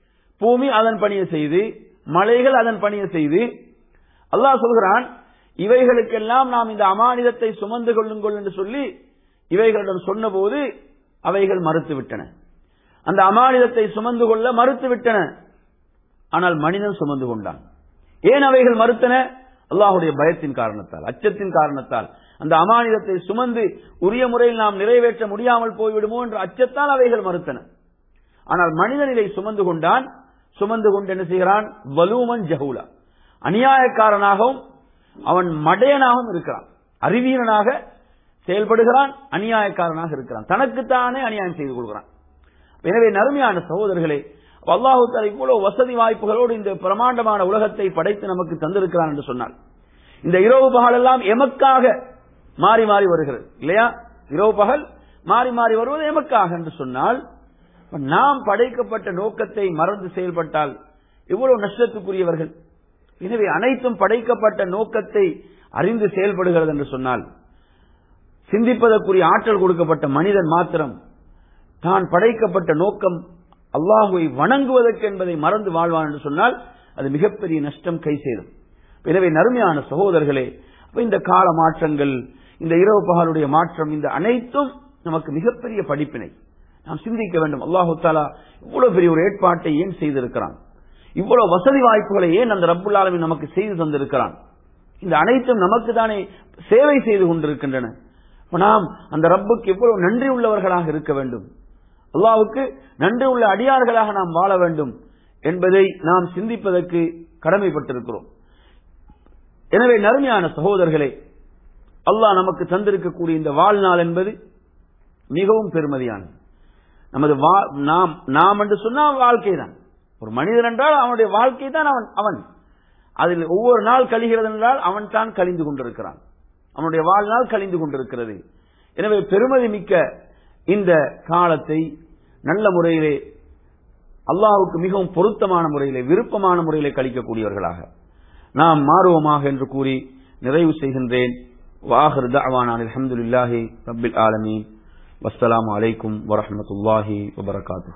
பூமி அதன் பணியை செய்து மலைகள் அதன் பணியை செய்து அல்லாஹ் சொல்கிறான் இவைகளுக்கெல்லாம் நாம் இந்த அமானிதத்தை சுமந்து கொள்ளுங்கள் என்று சொல்லி இவைகளிடம் சொன்னபோது அவைகள் மறுத்துவிட்டன அந்த அமானிதத்தை சுமந்து கொள்ள மறுத்துவிட்டன ஆனால் மனிதன் சுமந்து கொண்டான் ஏன் அவைகள் மறுத்தன அல்லாஹுடைய பயத்தின் காரணத்தால் அச்சத்தின் காரணத்தால் அந்த அமானிதத்தை சுமந்து உரிய முறையில் நாம் நிறைவேற்ற முடியாமல் போய்விடுமோ என்ற அச்சத்தால் அவைகள் மறுத்தன ஆனால் மனிதன் இதை சுமந்து கொண்டான் சுமந்து கொண்டு என்ன செய்கிறான் வலூமன் ஜஹூலா அநியாயக்காரனாகவும் அவன் மடையனாகவும் இருக்கிறான் அறிவியனாக செயல்படுகிறான் அநியாயக்காரனாக இருக்கிறான் தனக்குத்தானே அநியாயம் செய்து கொள்கிறான் எனவே நறுமையான சகோதரர்களே அல்லாஹு தாலா இவ்வளவு வசதி வாய்ப்புகளோடு இந்த பிரமாண்டமான உலகத்தை படைத்து நமக்கு தந்திருக்கிறான் என்று சொன்னால் இந்த இரவு பகல் எல்லாம் எமக்காக மாறி மாறி வருகிறது இல்லையா இரவு பகல் மாறி மாறி வருவது எமக்காக என்று சொன்னால் நாம் படைக்கப்பட்ட நோக்கத்தை மறந்து செயல்பட்டால் எவ்வளவு நஷ்டத்துக்குரியவர்கள் எனவே அனைத்தும் படைக்கப்பட்ட நோக்கத்தை அறிந்து செயல்படுகிறது என்று சொன்னால் சிந்திப்பதற்குரிய ஆற்றல் கொடுக்கப்பட்ட மனிதன் மாத்திரம் தான் படைக்கப்பட்ட நோக்கம் அல்லாஹுவை வணங்குவதற்கு என்பதை மறந்து வாழ்வான் என்று சொன்னால் அது மிகப்பெரிய நஷ்டம் கை சேரும் எனவே நறுமையான சகோதரர்களே இந்த கால மாற்றங்கள் இந்த இரவு பகலுடைய மாற்றம் இந்த அனைத்தும் நமக்கு மிகப்பெரிய படிப்பினை நாம் சிந்திக்க வேண்டும் அல்லாஹு தாலா இவ்வளவு பெரிய ஒரு ஏற்பாட்டை ஏன் செய்திருக்கிறான் இவ்வளவு வசதி வாய்ப்புகளை ஏன் அந்த ரப்புல் ஆலமின் நமக்கு செய்து தந்திருக்கிறான் இந்த அனைத்தும் நமக்கு தானே சேவை செய்து கொண்டிருக்கின்றன நாம் அந்த ரப்புக்கு எவ்வளவு நன்றி உள்ளவர்களாக இருக்க வேண்டும் அல்லாவுக்கு நன்றி உள்ள அடியார்களாக நாம் வாழ வேண்டும் என்பதை நாம் சிந்திப்பதற்கு கடமைப்பட்டிருக்கிறோம் எனவே நறுமையான சகோதரர்களே அல்லாஹ் நமக்கு தந்திருக்கக்கூடிய இந்த வாழ்நாள் என்பது மிகவும் பெருமதியானது நமது நாம் நாம் என்று சொன்னால் வாழ்க்கை தான் ஒரு மனிதன் என்றால் அவனுடைய வாழ்க்கை தான் அவன் அவன் அதில் ஒவ்வொரு நாள் கழிகிறது என்றால் அவன் தான் கழிந்து கொண்டிருக்கிறான் அவனுடைய வாழ்நாள் கழிந்து கொண்டிருக்கிறது எனவே பெருமதி மிக்க இந்த காலத்தை நல்ல முறையிலே அல்லாஹுக்கு மிகவும் பொருத்தமான முறையிலே விருப்பமான முறையிலே கழிக்கக்கூடியவர்களாக நாம் மாறுவோமாக என்று கூறி நிறைவு செய்கின்றேன் வாஹர் தவானான் அலமதுல்லாஹி ரபில் ஆலமீன் வஸ்ஸலாமு அலைக்கும் வரஹமத்துல்லாஹி வபரகாத்து